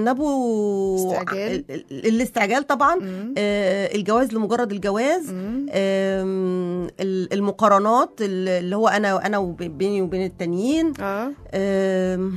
Speaker 5: يتجنبوا
Speaker 2: استعجال.
Speaker 5: ال- ال- الاستعجال طبعا
Speaker 2: مم.
Speaker 5: آه، الجواز لمجرد الجواز
Speaker 2: مم.
Speaker 5: آم، ال- المقارنات اللي هو انا انا وبيني وبين التانيين
Speaker 2: اه
Speaker 5: آم،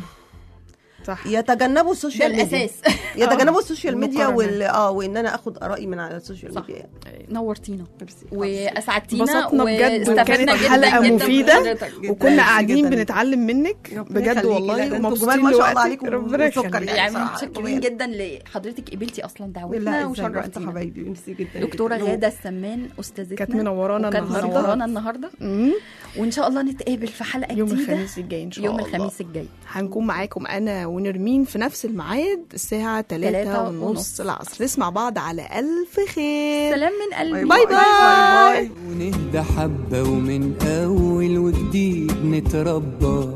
Speaker 2: صح
Speaker 5: يتجنبوا
Speaker 3: ده
Speaker 5: السوشيال ميديا
Speaker 3: الاساس
Speaker 5: يتجنبوا السوشيال ميديا
Speaker 2: المقارنة.
Speaker 5: وال اه وان انا اخد ارائي من على السوشيال
Speaker 3: صح.
Speaker 5: ميديا
Speaker 3: نورتينا
Speaker 5: ميرسي.
Speaker 3: واسعدتينا
Speaker 2: انبسطنا بجد
Speaker 3: واستفدنا
Speaker 2: وكانت
Speaker 3: جداً
Speaker 2: حلقة
Speaker 3: جداً
Speaker 2: مفيدة.
Speaker 3: بحضرتك.
Speaker 5: جداً.
Speaker 2: وكنا
Speaker 5: ميرسي
Speaker 2: قاعدين
Speaker 5: جداً.
Speaker 2: بنتعلم منك
Speaker 5: ربنا
Speaker 2: بجد
Speaker 5: يخليكي.
Speaker 2: والله
Speaker 5: لا، ده انتوا
Speaker 2: ومبسوطين
Speaker 5: جمال ما شاء الله
Speaker 2: لوقتك.
Speaker 5: عليكم
Speaker 2: ربنا
Speaker 5: وسكر
Speaker 2: يخليك
Speaker 5: يعني.
Speaker 3: يعني
Speaker 5: صراحة.
Speaker 3: متشكرين جدا لحضرتك قبلتي اصلا
Speaker 5: لا
Speaker 3: دعوتنا
Speaker 5: ازاي بقى انت
Speaker 3: وشرفتينا
Speaker 5: حبايبي ميرسي جدا
Speaker 3: دكتوره
Speaker 5: جداً.
Speaker 3: غاده السمان استاذتنا
Speaker 2: كانت منورانا
Speaker 3: وكانت
Speaker 2: النهاردة.
Speaker 3: منورانا النهارده
Speaker 2: مم.
Speaker 3: وان شاء الله نتقابل في حلقه
Speaker 2: يوم
Speaker 3: جديده
Speaker 2: الخميس الجاي ان شاء
Speaker 3: يوم
Speaker 2: الله
Speaker 3: الخميس الجاي
Speaker 2: هنكون معاكم انا ونرمين في نفس الميعاد الساعة
Speaker 3: تلاتة
Speaker 2: تلاتة
Speaker 3: ونص.
Speaker 2: ونص العصر نسمع بعض على ألف خير
Speaker 3: سلام من قلبي
Speaker 2: باي باي
Speaker 4: ونهدى حبة ومن أول وجديد نتربى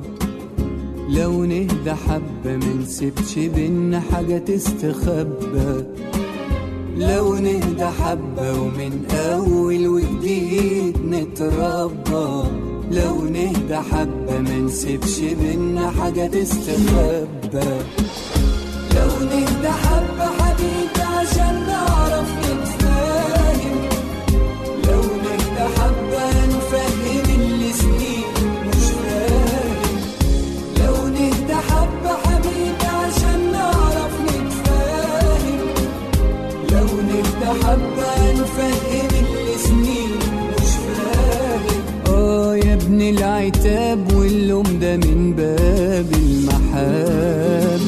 Speaker 4: لو نهدى حبة منسيبش بينا حاجة تستخبى لو نهدى حبة ومن أول وجديد نتربى لو نهدى حبة منسيبش بينا حاجة تستخبى لو نهدى حبة حبيبي عشان نعرف نتفاهم لو نهدى حبة نفهم اللي سنين مش فاهم لو نهدى حبة حبيبي عشان نعرف نتفاهم لو نهدى حبة نفهم اللي سنين مش فاهم اه يا ابن العتاب واللوم ده من باب المحبة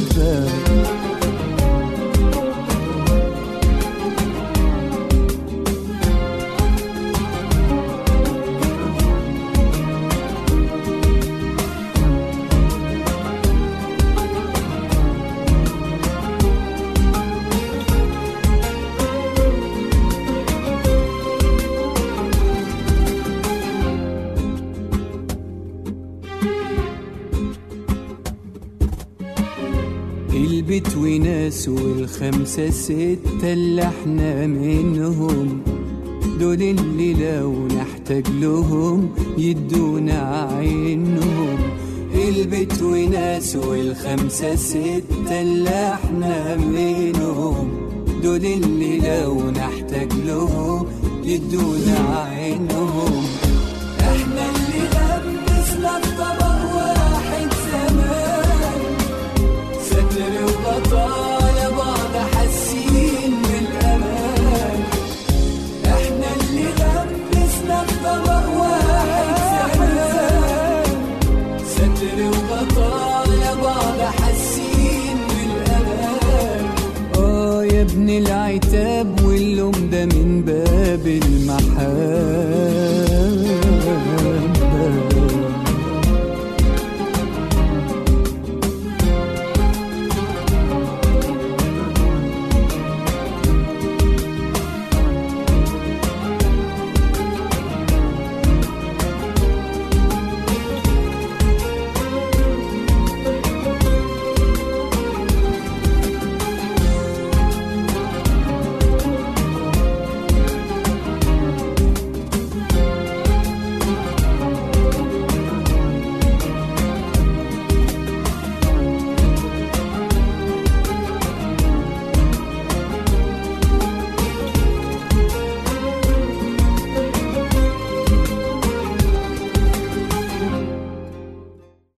Speaker 4: البيت وناس والخمسة ستة اللي احنا منهم دول اللي لو نحتاج لهم يدونا عينهم البيت وناس والخمسة ستة اللي احنا منهم دول اللي لو نحتاج لهم يدونا عينهم